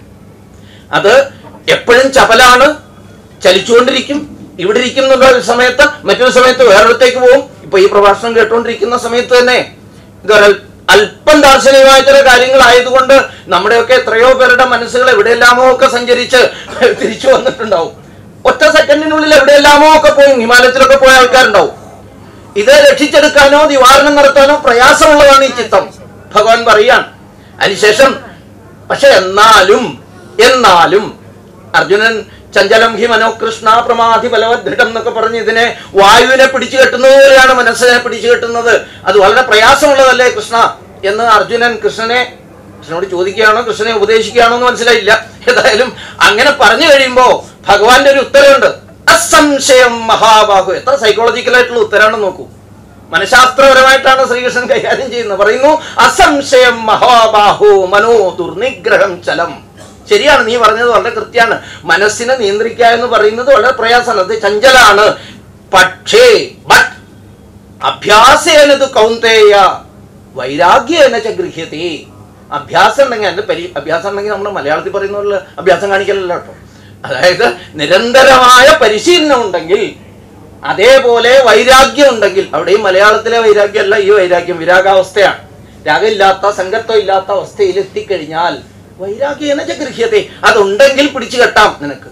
അത് എപ്പോഴും ചപലാണ് ചലിച്ചുകൊണ്ടിരിക്കും ഇവിടെ ഇരിക്കുന്നുള്ള ഒരു സമയത്ത് മറ്റൊരു സമയത്ത് വേറൊരിടത്തേക്ക് പോകും ഇപ്പൊ ഈ പ്രഭാഷണം കേട്ടുകൊണ്ടിരിക്കുന്ന സമയത്ത് തന്നെ ഇതൊരൽ അല്പം ദാർശനികമായ ചില കാര്യങ്ങളായതുകൊണ്ട് നമ്മുടെയൊക്കെ എത്രയോ പേരുടെ മനസ്സുകൾ എവിടെയെല്ലാമോ ഒക്കെ സഞ്ചരിച്ച് തിരിച്ചു വന്നിട്ടുണ്ടാവും ഒറ്റ സെക്കൻഡിനുള്ളിൽ എവിടെയെല്ലാമോ ഒക്കെ പോയി ഹിമാലയത്തിലൊക്കെ പോയ ആൾക്കാരുണ്ടാവും ഇത് രക്ഷിച്ചെടുക്കാനോ നിവാരണം നടത്താനോ പ്രയാസമുള്ളതാണ് ഈ ചിത്തം ഭഗവാൻ പറയാണ് അതിനുശേഷം പക്ഷെ എന്നാലും എന്നാലും അർജുനൻ ചഞ്ചലം ഹി മനോകൃഷ്ണ പ്രമാധി ബലവദൃഢം എന്നൊക്കെ പറഞ്ഞ് ഇതിനെ വായുവിനെ പിടിച്ചു കെട്ടുന്നത് പോലെയാണ് മനസ്സിനെ പിടിച്ചു കെട്ടുന്നത് അത് വളരെ പ്രയാസമുള്ളതല്ലേ കൃഷ്ണ എന്ന് അർജുനൻ കൃഷ്ണനെ കൃഷ്ണനോട് ചോദിക്കുകയാണോ കൃഷ്ണനെ ഉപദേശിക്കുകയാണോ എന്ന് മനസ്സിലായില്ല ഏതായാലും അങ്ങനെ പറഞ്ഞു കഴിയുമ്പോ ഭഗവാന്റെ ഒരു ഉത്തരവുണ്ട് അസംശയം മഹാബാഹു എത്ര സൈക്കോളജിക്കൽ ആയിട്ടുള്ള ഉത്തരവാണെന്ന് നോക്കൂ മനഃശാസ്ത്രപരമായിട്ടാണ് ശ്രീകൃഷ്ണൻ കൈകാര്യം ചെയ്യുന്നത് പറയുന്നു അസംശയം മഹാബാഹു മനോ ദുർനിഗ്രഹം ചലം ശരിയാണ് നീ പറഞ്ഞത് വളരെ കൃത്യമാണ് മനസ്സിനെ നിയന്ത്രിക്കുക എന്ന് പറയുന്നത് വളരെ പ്രയാസമാണ് അത് ചഞ്ചലാണ് പക്ഷേ ബട്ട് അഭ്യാസേനത് കൗന്തേയ വൈരാഗ്യേന ച ഗൃഹ്യത്തെ അഭ്യാസം ഉണ്ടെങ്കിൽ അതിന്റെ പരി അഭ്യാസം ഉണ്ടെങ്കിൽ നമ്മൾ മലയാളത്തിൽ പറയുന്ന പോലെ അഭ്യാസം കാണിക്കലല്ലോ കേട്ടോ അതായത് നിരന്തരമായ പരിശീലനം ഉണ്ടെങ്കിൽ അതേപോലെ വൈരാഗ്യം ഉണ്ടെങ്കിൽ അവിടെയും മലയാളത്തിലെ വൈരാഗ്യമല്ല ഈ വൈരാഗ്യം വിരാഗാവസ്ഥയാണ് രാഗമില്ലാത്ത സങ്കത്വം ഇല്ലാത്ത അവസ്ഥയിൽ എത്തിക്കഴിഞ്ഞാൽ വൈരാഗ്യേന ച ഗൃഹ്യത്തെ അതുണ്ടെങ്കിൽ പിടിച്ചു കെട്ടാം നിനക്ക്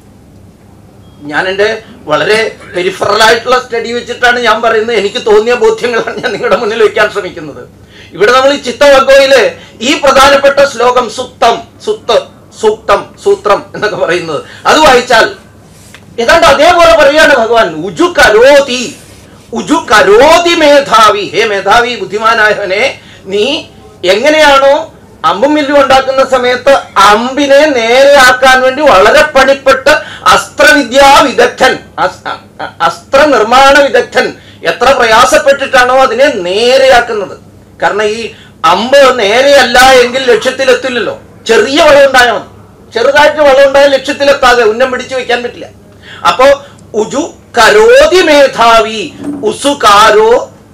ഞാൻ എൻ്റെ വളരെ പെരിഫറൽ ആയിട്ടുള്ള സ്റ്റഡി വെച്ചിട്ടാണ് ഞാൻ പറയുന്നത് എനിക്ക് തോന്നിയ ബോധ്യങ്ങളാണ് ഞാൻ നിങ്ങളുടെ മുന്നിൽ വെക്കാൻ ശ്രമിക്കുന്നത് ഇവിടെ നമ്മൾ ഈ ചിത്തവർഗോയില് ഈ പ്രധാനപ്പെട്ട ശ്ലോകം സുക്തം സുത്ത് സൂക്തം സൂത്രം എന്നൊക്കെ പറയുന്നത് അത് വായിച്ചാൽ ഏതാണ്ട് അതേപോലെ പറയാണ് ഭഗവാൻ ഉജു കരോതി ഉജു കരോതി മേധാവി ഹേ മേധാവി ബുദ്ധിമാനായവനെ നീ എങ്ങനെയാണോ അമ്പും വില്ലും ഉണ്ടാക്കുന്ന സമയത്ത് അമ്പിനെ നേരെയാക്കാൻ വേണ്ടി വളരെ പണിപ്പെട്ട് അസ്ത്രവിദ്യാ വിദഗ്ധൻ അസ്- അ- അ- അസ്ത്ര നിർമ്മാണ വിദഗ്ധൻ എത്ര പ്രയാസപ്പെട്ടിട്ടാണോ അതിനെ നേരെയാക്കുന്നത് കാരണം ഈ അമ്പ് നേരെയല്ല എങ്കിൽ ലക്ഷ്യത്തിലെത്തില്ലല്ലോ ചെറിയ വളം ഉണ്ടായാൽ മതി ചെറുതായിട്ട് വളം ഉണ്ടായാൽ ലക്ഷ്യത്തിലെത്താതെ ഉന്നം പിടിച്ചു വെക്കാൻ പറ്റില്ല അപ്പോ ഉജു കരോതി മേധാവി ഉസുകാരോ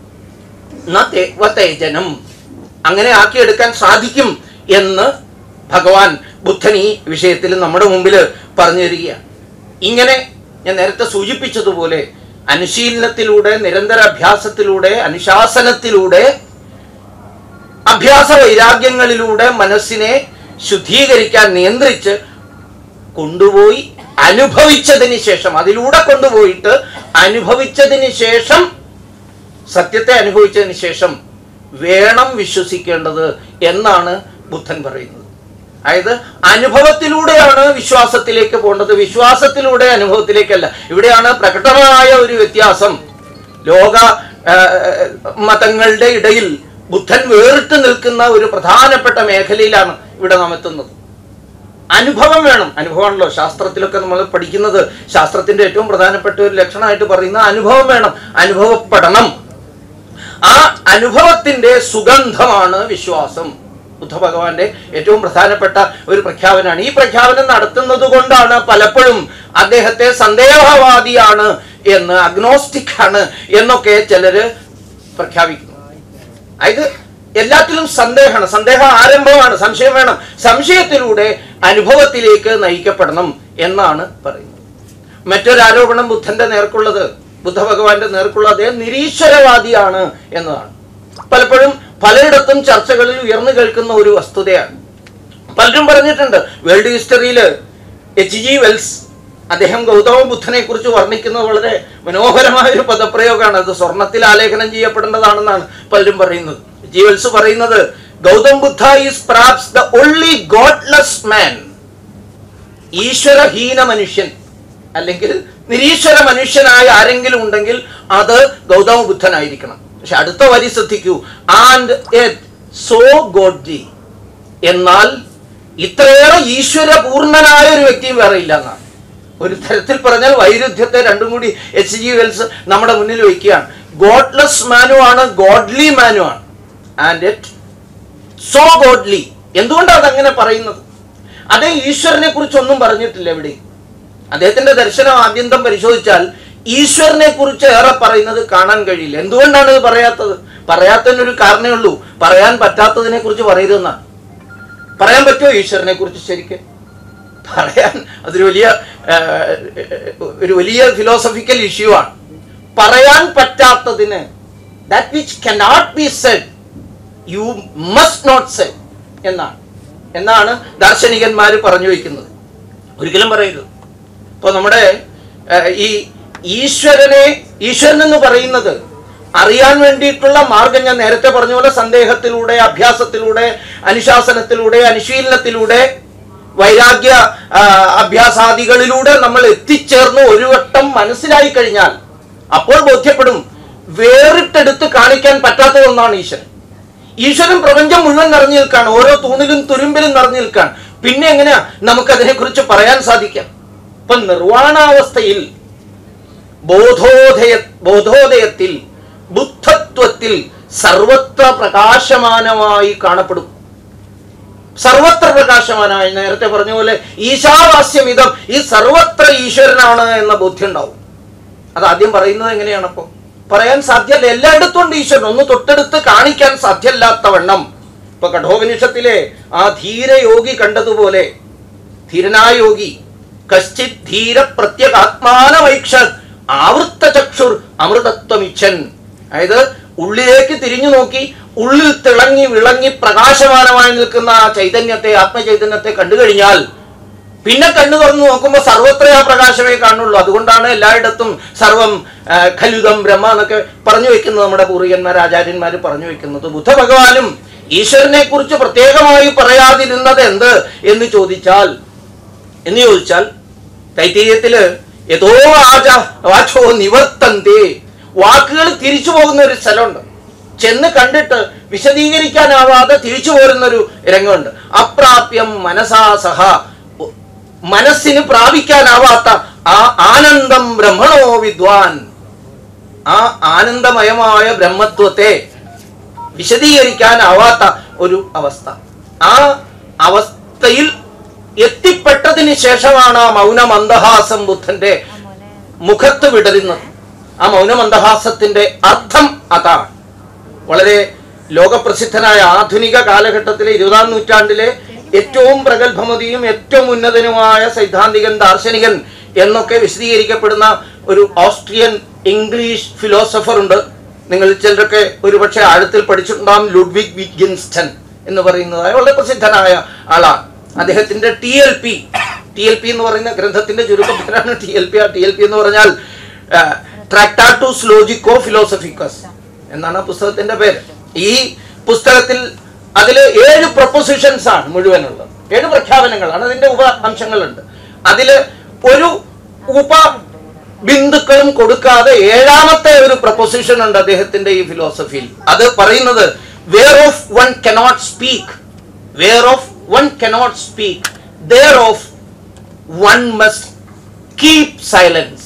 ന തേ- വതേജനം അങ്ങനെ ആക്കിയെടുക്കാൻ സാധിക്കും എന്ന് ഭഗവാൻ ബുദ്ധൻ ഈ വിഷയത്തിൽ നമ്മുടെ മുമ്പിൽ പറഞ്ഞു തരികയാണ് ഇങ്ങനെ ഞാൻ നേരത്തെ സൂചിപ്പിച്ചതുപോലെ അനുശീലനത്തിലൂടെ നിരന്തര അഭ്യാസത്തിലൂടെ അനുശാസനത്തിലൂടെ അഭ്യാസ വൈരാഗ്യങ്ങളിലൂടെ മനസ്സിനെ ശുദ്ധീകരിക്കാൻ നിയന്ത്രിച്ച് കൊണ്ടുപോയി അനുഭവിച്ചതിന് ശേഷം അതിലൂടെ കൊണ്ടുപോയിട്ട് അനുഭവിച്ചതിന് ശേഷം സത്യത്തെ അനുഭവിച്ചതിന് ശേഷം വേണം വിശ്വസിക്കേണ്ടത് എന്നാണ് ബുദ്ധൻ പറയുന്നത് അതായത് അനുഭവത്തിലൂടെയാണ് വിശ്വാസത്തിലേക്ക് പോകേണ്ടത് വിശ്വാസത്തിലൂടെ അനുഭവത്തിലേക്കല്ല ഇവിടെയാണ് പ്രകടമായ ഒരു വ്യത്യാസം ലോക ആ, മതങ്ങളുടെ ഇടയിൽ ബുദ്ധൻ വേറിട്ട് നിൽക്കുന്ന ഒരു പ്രധാനപ്പെട്ട മേഖലയിലാണ് ഇവിടെ നാം എത്തുന്നത് അനുഭവം വേണം അനുഭവമാണല്ലോ ശാസ്ത്രത്തിലൊക്കെ നമ്മൾ പഠിക്കുന്നത് ശാസ്ത്രത്തിന്റെ ഏറ്റവും പ്രധാനപ്പെട്ട ഒരു ലക്ഷണമായിട്ട് പറയുന്ന അനുഭവം വേണം അനുഭവപ്പെടണം ആ അനുഭവത്തിന്റെ സുഗന്ധമാണ് വിശ്വാസം ബുദ്ധ ഭഗവാന്റെ ഏറ്റവും പ്രധാനപ്പെട്ട ഒരു പ്രഖ്യാപനമാണ് ഈ പ്രഖ്യാപനം നടത്തുന്നത് കൊണ്ടാണ് പലപ്പോഴും അദ്ദേഹത്തെ സന്ദേഹവാദിയാണ് എന്ന് അഗ്നോസ്റ്റിക് ആണ് എന്നൊക്കെ ചിലര് പ്രഖ്യാപിക്കുന്നു അതായത് എല്ലാത്തിലും സന്ദേഹമാണ് സന്ദേഹ ആരംഭമാണ് സംശയം വേണം സംശയത്തിലൂടെ അനുഭവത്തിലേക്ക് നയിക്കപ്പെടണം എന്നാണ് പറയുന്നത് മറ്റൊരു ആരോപണം ബുദ്ധന്റെ നേർക്കുള്ളത് ബുദ്ധ ഭഗവാന്റെ നേർക്കുള്ള അദ്ദേഹം നിരീശ്വരവാദിയാണ് എന്നതാണ് പലപ്പോഴും പലയിടത്തും ചർച്ചകളിൽ ഉയർന്നു കേൾക്കുന്ന ഒരു വസ്തുതയാണ് പലരും പറഞ്ഞിട്ടുണ്ട് വേൾഡ് ഹിസ്റ്ററിയിൽ എച്ച് ജി വെൽസ് അദ്ദേഹം ഗൗതമ ബുദ്ധനെ കുറിച്ച് വർണ്ണിക്കുന്നത് വളരെ മനോഹരമായ ഒരു പദപ്രയോഗമാണ് അത് സ്വർണത്തിൽ ആലേഖനം ചെയ്യപ്പെടേണ്ടതാണെന്നാണ് പലരും പറയുന്നത് ജി വെൽസ് പറയുന്നത് Gautam Buddha is perhaps the only godless man ഈശ്വരഹീന മനുഷ്യൻ അല്ലെങ്കിൽ നിരീശ്വര മനുഷ്യനായ ആരെങ്കിലും ഉണ്ടെങ്കിൽ അത് ഗൗതമ ബുദ്ധനായിരിക്കണം പക്ഷെ അടുത്ത വരി ശ്രദ്ധിക്കൂ ആൻഡ് സോ ഗോഡ്ജി എന്നാൽ ഇത്രയേറെ ഈശ്വരപൂർണനായ ഒരു വ്യക്തിയും വേറെ ഇല്ല എന്നാണ് ഒരു തരത്തിൽ പറഞ്ഞാൽ വൈരുദ്ധ്യത്തെ രണ്ടും കൂടി എച്ച് ജി വെൽസ് നമ്മുടെ മുന്നിൽ വയ്ക്കുകയാണ് ഗോഡ്ലെസ് മാനും ആണ് ഗോഡ്ലി മാനും ആണ് ആൻഡ് ഇറ്റ് സോ ഗോഡ്ലി എന്തുകൊണ്ടാണ് അതങ്ങനെ പറയുന്നത് അതേ ഈശ്വരനെ കുറിച്ച് ഒന്നും പറഞ്ഞിട്ടില്ല എവിടെ അദ്ദേഹത്തിന്റെ ദർശനം ആദ്യന്തം പരിശോധിച്ചാൽ ഈശ്വരനെ കുറിച്ച് ഏറെ പറയുന്നത് കാണാൻ കഴിയില്ല എന്തുകൊണ്ടാണ് ഇത് പറയാത്തത് പറയാത്തതിനൊരു കാരണമേ ഉള്ളൂ പറയാൻ പറ്റാത്തതിനെ കുറിച്ച് പറയരുതെന്നാണ് പറയാൻ പറ്റുമോ ഈശ്വരനെ കുറിച്ച് ശരിക്കും പറയാൻ അതൊരു വലിയ ആ, ഒരു വലിയ ഫിലോസഫിക്കൽ ഇഷ്യൂ ആണ് പറയാൻ പറ്റാത്തതിന് that which cannot be said you must not said എന്നാണ് എന്നാണ് ദാർശനികന്മാർ പറഞ്ഞു വയ്ക്കുന്നത് ഒരിക്കലും പറയരുത് ഇപ്പൊ നമ്മുടെ ആ, ഈ ഈശ്വരനെ ഈശ്വരൻ എന്ന് പറയുന്നത് അറിയാൻ വേണ്ടിയിട്ടുള്ള മാർഗം ഞാൻ നേരത്തെ പറഞ്ഞ പോലെ സന്ദേഹത്തിലൂടെ അഭ്യാസത്തിലൂടെ അനുശാസനത്തിലൂടെ അനുശീലനത്തിലൂടെ വൈരാഗ്യ ആ, അഭ്യാസാദികളിലൂടെ നമ്മൾ എത്തിച്ചേർന്ന് ഒരു വട്ടം മനസ്സിലായി കഴിഞ്ഞാൽ അപ്പോൾ ബോധ്യപ്പെടും വേറിട്ടെടുത്ത് കാണിക്കാൻ പറ്റാത്ത ഒന്നാണ് ഈശ്വരൻ ഈശ്വരൻ പ്രപഞ്ചം മുഴുവൻ നിറഞ്ഞു നിൽക്കാണ് ഓരോ തൂണിലും തുരുമ്പിലും നിറഞ്ഞു നിൽക്കാണ് പിന്നെ എങ്ങനെയാ നമുക്കതിനെ കുറിച്ച് പറയാൻ സാധിക്കാം ഇപ്പൊ നിർവാണാവസ്ഥയിൽ ബോധോദയ ബോധോദയത്തിൽ ബുദ്ധത്വത്തിൽ സർവത്ര പ്രകാശമാനമായി കാണപ്പെടും സർവത്ര പ്രകാശമാനായി നേരത്തെ പറഞ്ഞ പോലെ ഈശാവാസ്യമിതം ഈ സർവത്ര ഈശ്വരനാണ് എന്ന ബോധ്യം ഉണ്ടാവും അത് ആദ്യം പറയുന്നത് എങ്ങനെയാണ് അപ്പോ പറയാൻ സാധ്യമല്ല എല്ലായിടത്തും ഉണ്ട് ഈശ്വരൻ ഒന്ന് തൊട്ടടുത്ത് കാണിക്കാൻ സാധ്യമല്ലാത്തവണ്ണം ഇപ്പൊ കഠോപനിഷത്തിലെ ആ ധീരയോഗി കണ്ടതുപോലെ ധീരനായ യോഗി കശ്ചിത് ധീര പ്രത്യേകാത്മാനമൈക്ഷ ആവൃത്ത ചക്ഷുർ അമൃതത്വമിച്ഛൻ അതായത് ഉള്ളിലേക്ക് തിരിഞ്ഞു നോക്കി ഉള്ളിൽ തിളങ്ങി വിളങ്ങി പ്രകാശമാനമായി നിൽക്കുന്ന ആ ചൈതന്യത്തെ ആത്മചൈതന്യത്തെ കണ്ടു കഴിഞ്ഞാൽ പിന്നെ കണ്ണു തുറന്നു നോക്കുമ്പോൾ സർവത്ര ആ പ്രകാശമേ കാണുള്ളൂ അതുകൊണ്ടാണ് എല്ലായിടത്തും സർവം ആ, ഖലുതം ബ്രഹ്മ എന്നൊക്കെ പറഞ്ഞു വെക്കുന്നത് നമ്മുടെ പൂർവികന്മാർ ആചാര്യന്മാർ പറഞ്ഞു വെക്കുന്നത് ബുദ്ധഭഗവാനും ഈശ്വരനെ കുറിച്ച് പ്രത്യേകമായി പറയാതിരുന്നത് എന്ത് എന്ന് ചോദിച്ചാൽ എന്ന് ചോദിച്ചാൽ തൈത്തീയത്തില് ഏതോ ആച വാചോ നിവർത്തന്തേ വാക്കുകൾ തിരിച്ചു പോകുന്ന ഒരു സ്ഥലമുണ്ട് ചെന്ന് കണ്ടിട്ട് വിശദീകരിക്കാനാവാതെ തിരിച്ചു പോരുന്ന ഒരു രംഗമുണ്ട് അപ്രാപ്യം മനസാ സഹ മനസ്സിന് പ്രാപിക്കാനാവാത്ത ആ ആനന്ദം ബ്രഹ്മണോ വിദ്വാൻ ആ ആനന്ദമയമായ ബ്രഹ്മത്വത്തെ വിശദീകരിക്കാനാവാത്ത ഒരു അവസ്ഥ ആ അവസ്ഥയിൽ എത്തിപ്പെട്ടതിന് ശേഷമാണ് ആ മൗനമന്ദഹാസം ബുദ്ധന്റെ മുഖത്ത് വിടരുന്നത് ആ മൗനമന്ദഹാസത്തിന്റെ അർത്ഥം അതാണ് വളരെ ലോകപ്രസിദ്ധനായ ആധുനിക കാലഘട്ടത്തിലെ ഇരുപതാം നൂറ്റാണ്ടിലെ ഏറ്റവും പ്രഗത്ഭമതിയും ഏറ്റവും ഉന്നതനുമായ സൈദ്ധാന്തികൻ ദാർശനികൻ എന്നൊക്കെ വിശദീകരിക്കപ്പെടുന്ന ഒരു ഓസ്ട്രിയൻ ഇംഗ്ലീഷ് ഫിലോസഫർ ഉണ്ട് നിങ്ങൾ ചിലരൊക്കെ ഒരുപക്ഷെ ആഴത്തിൽ പഠിച്ചിട്ടുണ്ടാകും ലുഡ്വിഗ് വിഗിൻസ്റ്റൺ എന്ന് പറയുന്നതായ വളരെ പ്രസിദ്ധനായ ആളാണ് അദ്ദേഹത്തിന്റെ T L P T L P എന്ന് പറയുന്ന ഗ്രന്ഥത്തിന്റെ ചുരുക്കം പേരാണ് ടി എൽ പി ആ ടി എൽ പി എന്ന് പറഞ്ഞാൽ ട്രാക്ടാറ്റൂസ് ലോജിക്കോ ഫിലോസഫിക്കസ് എന്നാണ് ആ പുസ്തകത്തിന്റെ പേര് ഈ പുസ്തകത്തിൽ അതിൽ ഏഴ് പ്രൊപ്പോസിഷൻസ് ആണ് മുഴുവനുള്ളത് ഏഴ് പ്രഖ്യാപനങ്ങളാണ് അതിന്റെ ഉപ അംശങ്ങളുണ്ട് അതില് ഒരു ഉപ ബിന്ദുക്കളും കൊടുക്കാതെ ഏഴാമത്തെ ഒരു പ്രൊപ്പോസിഷൻ ഉണ്ട് അദ്ദേഹത്തിന്റെ ഈ ഫിലോസഫിയിൽ അത് പറയുന്നത് whereof one cannot speak whereof one cannot speak thereof one must keep silence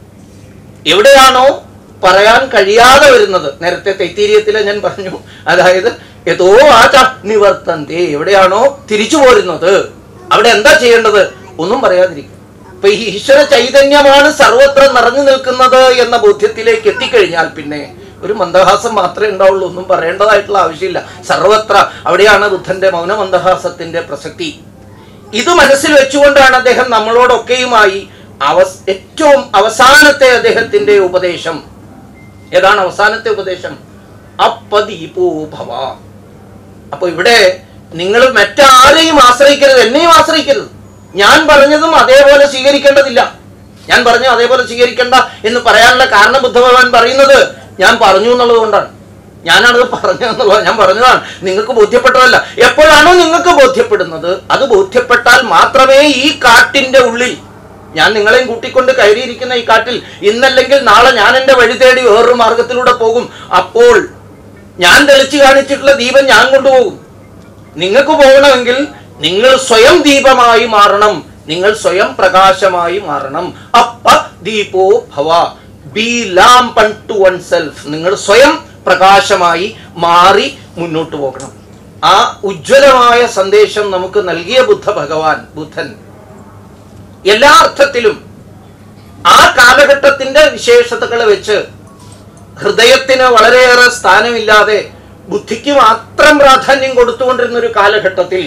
എവിടെയാണോ പറയാൻ കഴിയാതെ വരുന്നത് നേരത്തെ തൈത്തീര്യത്തിലെ ഞാൻ പറഞ്ഞു അതായത് ഏതോ ആച നിവർത്തന്തേ എവിടെയാണോ തിരിച്ചു പോരുന്നത് അവിടെ എന്താ ചെയ്യേണ്ടത് ഒന്നും പറയാതിരിക്കും ഇപ്പൊ ഈ ഈശ്വര ചൈതന്യമാണ് സർവത്ര നിറഞ്ഞു നിൽക്കുന്നത് എന്ന ബോധ്യത്തിലേക്ക് എത്തിക്കഴിഞ്ഞാൽ പിന്നെ ഒരു മന്ദഹാസം മാത്രമേ ഉണ്ടാവുള്ളൂ ഒന്നും പറയേണ്ടതായിട്ടുള്ള ആവശ്യമില്ല സർവത്ര അവിടെയാണ് ബുദ്ധന്റെ മൗനമന്ദഹാസത്തിന്റെ പ്രസക്തി ഇത് മനസ്സിൽ വെച്ചുകൊണ്ടാണ് അദ്ദേഹം നമ്മളോടൊക്കെയുമായി അവസ് ഏറ്റവും അവസാനത്തെ അദ്ദേഹത്തിന്റെ ഉപദേശം ഏതാണ് അവസാനത്തെ ഉപദേശം അപ്പദീപോ ഭവ അപ്പൊ ഇവിടെ നിങ്ങൾ മറ്റാരെയും ആശ്രയിക്കരുത് എന്നെയും ആശ്രയിക്കരുത് ഞാൻ പറഞ്ഞതും അതേപോലെ സ്വീകരിക്കേണ്ടതില്ല ഞാൻ പറഞ്ഞു അതേപോലെ സ്വീകരിക്കേണ്ട എന്ന് പറയാനുള്ള കാരണം ബുദ്ധഭഗവാൻ പറയുന്നത് ഞാൻ പറഞ്ഞു എന്നുള്ളത് കൊണ്ടാണ് ഞാനാണത് പറഞ്ഞതെന്നുള്ളത് ഞാൻ പറഞ്ഞതാണ് നിങ്ങൾക്ക് ബോധ്യപ്പെട്ടതല്ല എപ്പോഴാണോ നിങ്ങൾക്ക് ബോധ്യപ്പെടുന്നത് അത് ബോധ്യപ്പെട്ടാൽ മാത്രമേ ഈ കാട്ടിന്റെ ഉള്ളിൽ ഞാൻ നിങ്ങളെയും കൂട്ടിക്കൊണ്ട് കയറിയിരിക്കുന്ന ഈ കാട്ടിൽ ഇന്നല്ലെങ്കിൽ നാളെ ഞാൻ എൻ്റെ വഴി തേടി വേറൊരു മാർഗത്തിലൂടെ പോകും അപ്പോൾ ഞാൻ തെളിച്ചു കാണിച്ചിട്ടുള്ള ദീപം ഞാൻ കൊണ്ടുപോകും നിങ്ങൾക്ക് പോകണമെങ്കിൽ നിങ്ങൾ സ്വയം ദീപമായി മാറണം നിങ്ങൾ സ്വയം പ്രകാശമായി മാറണം അപ്പ ദീപോ ഭവ be lamp to oneself നിങ്ങൾ സ്വയം പ്രകാശമായി മാറി മുന്നോട്ട് പോകണം ആ ഉജ്ജ്വലമായ സന്ദേശം നമുക്ക് നൽകിയ ബുദ്ധ ഭഗവാൻ ബുദ്ധൻ എല്ലാ അർത്ഥത്തിലും ആ കാലഘട്ടത്തിന്റെ വിശേഷതകൾ വെച്ച് ഹൃദയത്തിന് വളരെയേറെ സ്ഥാനമില്ലാതെ ബുദ്ധിക്ക് മാത്രം പ്രാധാന്യം കൊടുത്തുകൊണ്ടിരുന്ന ഒരു കാലഘട്ടത്തിൽ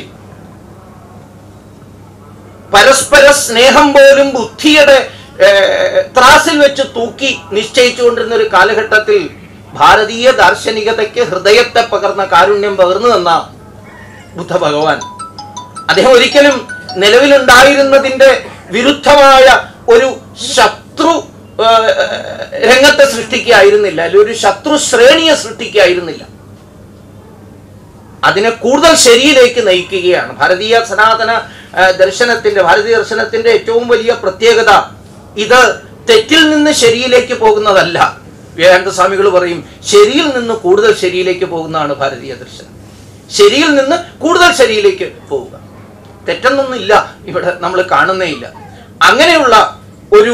പരസ്പര സ്നേഹം പോലും ബുദ്ധിയുടെ ഏർ, ത്രാസിൽ വെച്ച് തൂക്കി നിശ്ചയിച്ചുകൊണ്ടിരുന്ന ഒരു കാലഘട്ടത്തിൽ ഭാരതീയ ദാർശനികതയ്ക്ക് ഹൃദയത്തെ പകർന്ന കാരുണ്യം പകർന്നു തന്ന ബുദ്ധ ഭഗവാൻ അദ്ദേഹം ഒരിക്കലും നിലവിലുണ്ടായിരുന്നതിന്റെ വിരുദ്ധമായ ഒരു ശത്രു ഏർ, രംഗത്തെ സൃഷ്ടിക്കുകയായിരുന്നില്ല അല്ലെങ്കിൽ ഒരു ശത്രു ശ്രേണിയെ സൃഷ്ടിക്കുകയായിരുന്നില്ല അതിനെ കൂടുതൽ ശരിയിലേക്ക് നയിക്കുകയാണ് ഭാരതീയ സനാതന ആ, ദർശനത്തിന്റെ ഭാരതീയ ദർശനത്തിന്റെ ഏറ്റവും വലിയ പ്രത്യേകത ഇത് തെറ്റിൽ നിന്ന് ശരിയിലേക്ക് പോകുന്നതല്ല വിവേകാനന്ദ സ്വാമികൾ പറയും ശരിയിൽ നിന്ന് കൂടുതൽ ശരിയിലേക്ക് പോകുന്നതാണ് ഭാരതീയ ദർശനം ശരിയിൽ നിന്ന് കൂടുതൽ ശരിയിലേക്ക് പോവുക തെറ്റൊന്നൊന്നുമില്ല ഇവിടെ നമ്മൾ കാണുന്നേ ഇല്ല അങ്ങനെയുള്ള ഒരു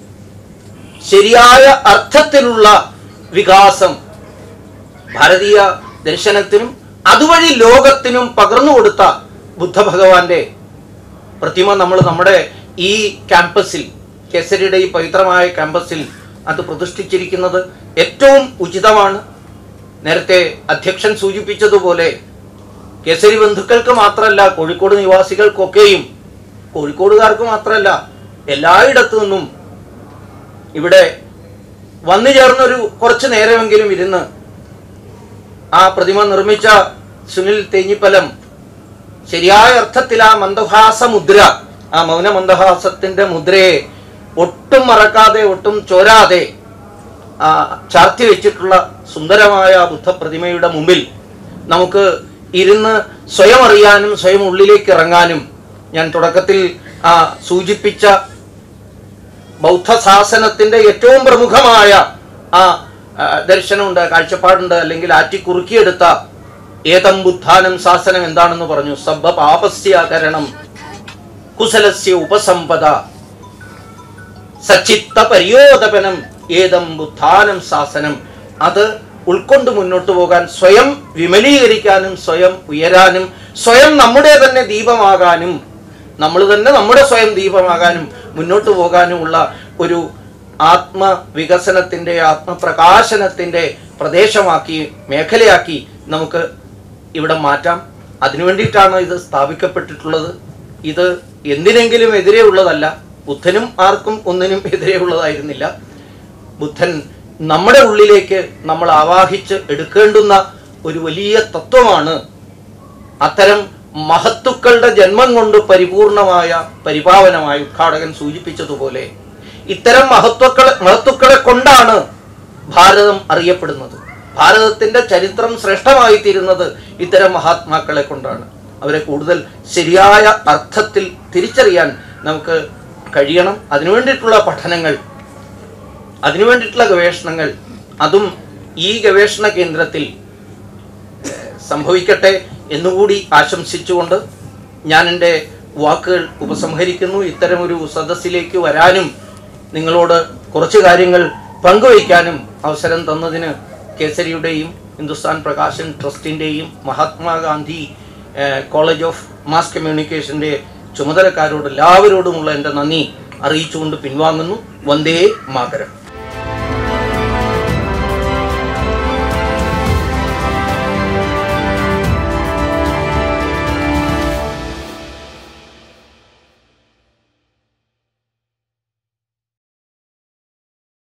ശരിയായ അർത്ഥത്തിലുള്ള വികാസം ഭാരതീയ ദർശനത്തിനും അതുവഴി ലോകത്തിനും പകർന്നു കൊടുത്ത ബുദ്ധ ഭഗവാന്റെ പ്രതിമ നമ്മൾ നമ്മുടെ ഈ ക്യാമ്പസിൽ കേസരിയുടെ ഈ പവിത്രമായ ക്യാമ്പസിൽ അത് പ്രതിഷ്ഠിച്ചിരിക്കുന്നത് ഏറ്റവും ഉചിതമാണ് നേരത്തെ അധ്യക്ഷൻ സൂചിപ്പിച്ചതുപോലെ കേസരി ബന്ധുക്കൾക്ക് മാത്രമല്ല കോഴിക്കോട് നിവാസികൾക്കൊക്കെയും കോഴിക്കോടുകാർക്ക് മാത്രമല്ല എല്ലായിടത്തു നിന്നും ഇവിടെ വന്നു ചേർന്നൊരു കുറച്ചു നേരമെങ്കിലും ഇരുന്ന് ആ പ്രതിമ നിർമ്മിച്ച സുനിൽ തേഞ്ഞിപ്പലം ശരിയായ അർത്ഥത്തിൽ ആ മന്ദഹാസ മുദ്ര ആ മൗന മന്ദഹാസത്തിന്റെ മുദ്രയെ ഒട്ടും മറക്കാതെ ഒട്ടും ചോരാതെ ആ ചാർത്തി വെച്ചിട്ടുള്ള സുന്ദരമായ ആ ബുദ്ധ പ്രതിമയുടെ മുമ്പിൽ നമുക്ക് ഇരുന്ന് സ്വയം അറിയാനും സ്വയം ഉള്ളിലേക്ക് ഇറങ്ങാനും ഞാൻ തുടക്കത്തിൽ ആ സൂചിപ്പിച്ച ബൗദ്ധശാസനത്തിന്റെ ഏറ്റവും പ്രമുഖമായ ആ ആ, ദർശനമുണ്ട് കാഴ്ചപ്പാടുണ്ട് അല്ലെങ്കിൽ ആറ്റിക്കുറുക്കിയെടുത്ത ഏതം ബുദ്ധാനം ശാസനം എന്താണെന്ന് പറഞ്ഞു സബ്ബ പാപസ്യാകരണം കുശലസ്യ ഉപസമ്പദ സച്ചിത്ത പരിയോദപനം ഏതം ബുദ്ധാനം ശാസനം അത് ഉൾക്കൊണ്ട് മുന്നോട്ട് പോകാൻ സ്വയം വിമലീകരിക്കാനും സ്വയം ഉയരാനും സ്വയം നമ്മുടെ തന്നെ ദീപമാകാനും നമ്മൾ തന്നെ നമ്മുടെ സ്വയം ദീപമാകാനും മുന്നോട്ട് പോകാനുമുള്ള ഒരു ആത്മവികസനത്തിൻ്റെ ആത്മപ്രകാശനത്തിൻ്റെ പ്രദേശമാക്കി മേഖലയാക്കി നമുക്ക് ഇവിടെ മാറ്റാം അതിനു വേണ്ടിയിട്ടാണ് ഇത് സ്ഥാപിക്കപ്പെട്ടിട്ടുള്ളത് ഇത് എന്തിനെങ്കിലും എതിരെ ഉള്ളതല്ല ബുദ്ധനും ആർക്കും ഒന്നിനും എതിരെ ഉള്ളതായിരുന്നില്ല ബുദ്ധൻ നമ്മുടെ ഉള്ളിലേക്ക് നമ്മൾ ആവാഹിച്ച് എടുക്കേണ്ടുന്ന ഒരു വലിയ തത്വമാണ് അത്തരം മഹത്തുക്കളുടെ ജന്മം കൊണ്ട് പരിപൂർണമായ പരിപാവനമായ ഉദ്ഘാടകൻ സൂചിപ്പിച്ചതുപോലെ ഇത്തരം മഹത്വക്കളെ മഹത്തുക്കളെ കൊണ്ടാണ് ഭാരതം അറിയപ്പെടുന്നത് ഭാരതത്തിന്റെ ചരിത്രം ശ്രേഷ്ഠമായി തീരുന്നത് ഇത്തരം മഹാത്മാക്കളെ കൊണ്ടാണ് അവരെ കൂടുതൽ ശരിയായ അർത്ഥത്തിൽ തിരിച്ചറിയാൻ നമുക്ക് കഴിയണം അതിനു വേണ്ടിയിട്ടുള്ള പഠനങ്ങൾ അതിനു വേണ്ടിയിട്ടുള്ള ഗവേഷണങ്ങൾ അതും ഈ ഗവേഷണ കേന്ദ്രത്തിൽ സംഭവിക്കട്ടെ എന്നുകൂടി ആശംസിച്ചുകൊണ്ട് ഞാൻ എൻ്റെ വാക്കുകൾ ഉപസംഹരിക്കുന്നു ഇത്തരമൊരു സദസ്സിലേക്ക് വരാനും നിങ്ങളോട് കുറച്ച് കാര്യങ്ങൾ പങ്കുവയ്ക്കാനും അവസരം തന്നതിന് കേസരിയുടെയും ഹിന്ദുസ്ഥാൻ പ്രകാശൻ ട്രസ്റ്റിൻ്റെയും മഹാത്മാഗാന്ധി ഏഹ്, കോളേജ് ഓഫ് മാസ് കമ്മ്യൂണിക്കേഷൻ്റെ ചുമതലക്കാരോട് എല്ലാവരോടുമുള്ള എൻ്റെ നന്ദി അറിയിച്ചുകൊണ്ട് പിൻവാങ്ങുന്നു വന്ദേ മാതരം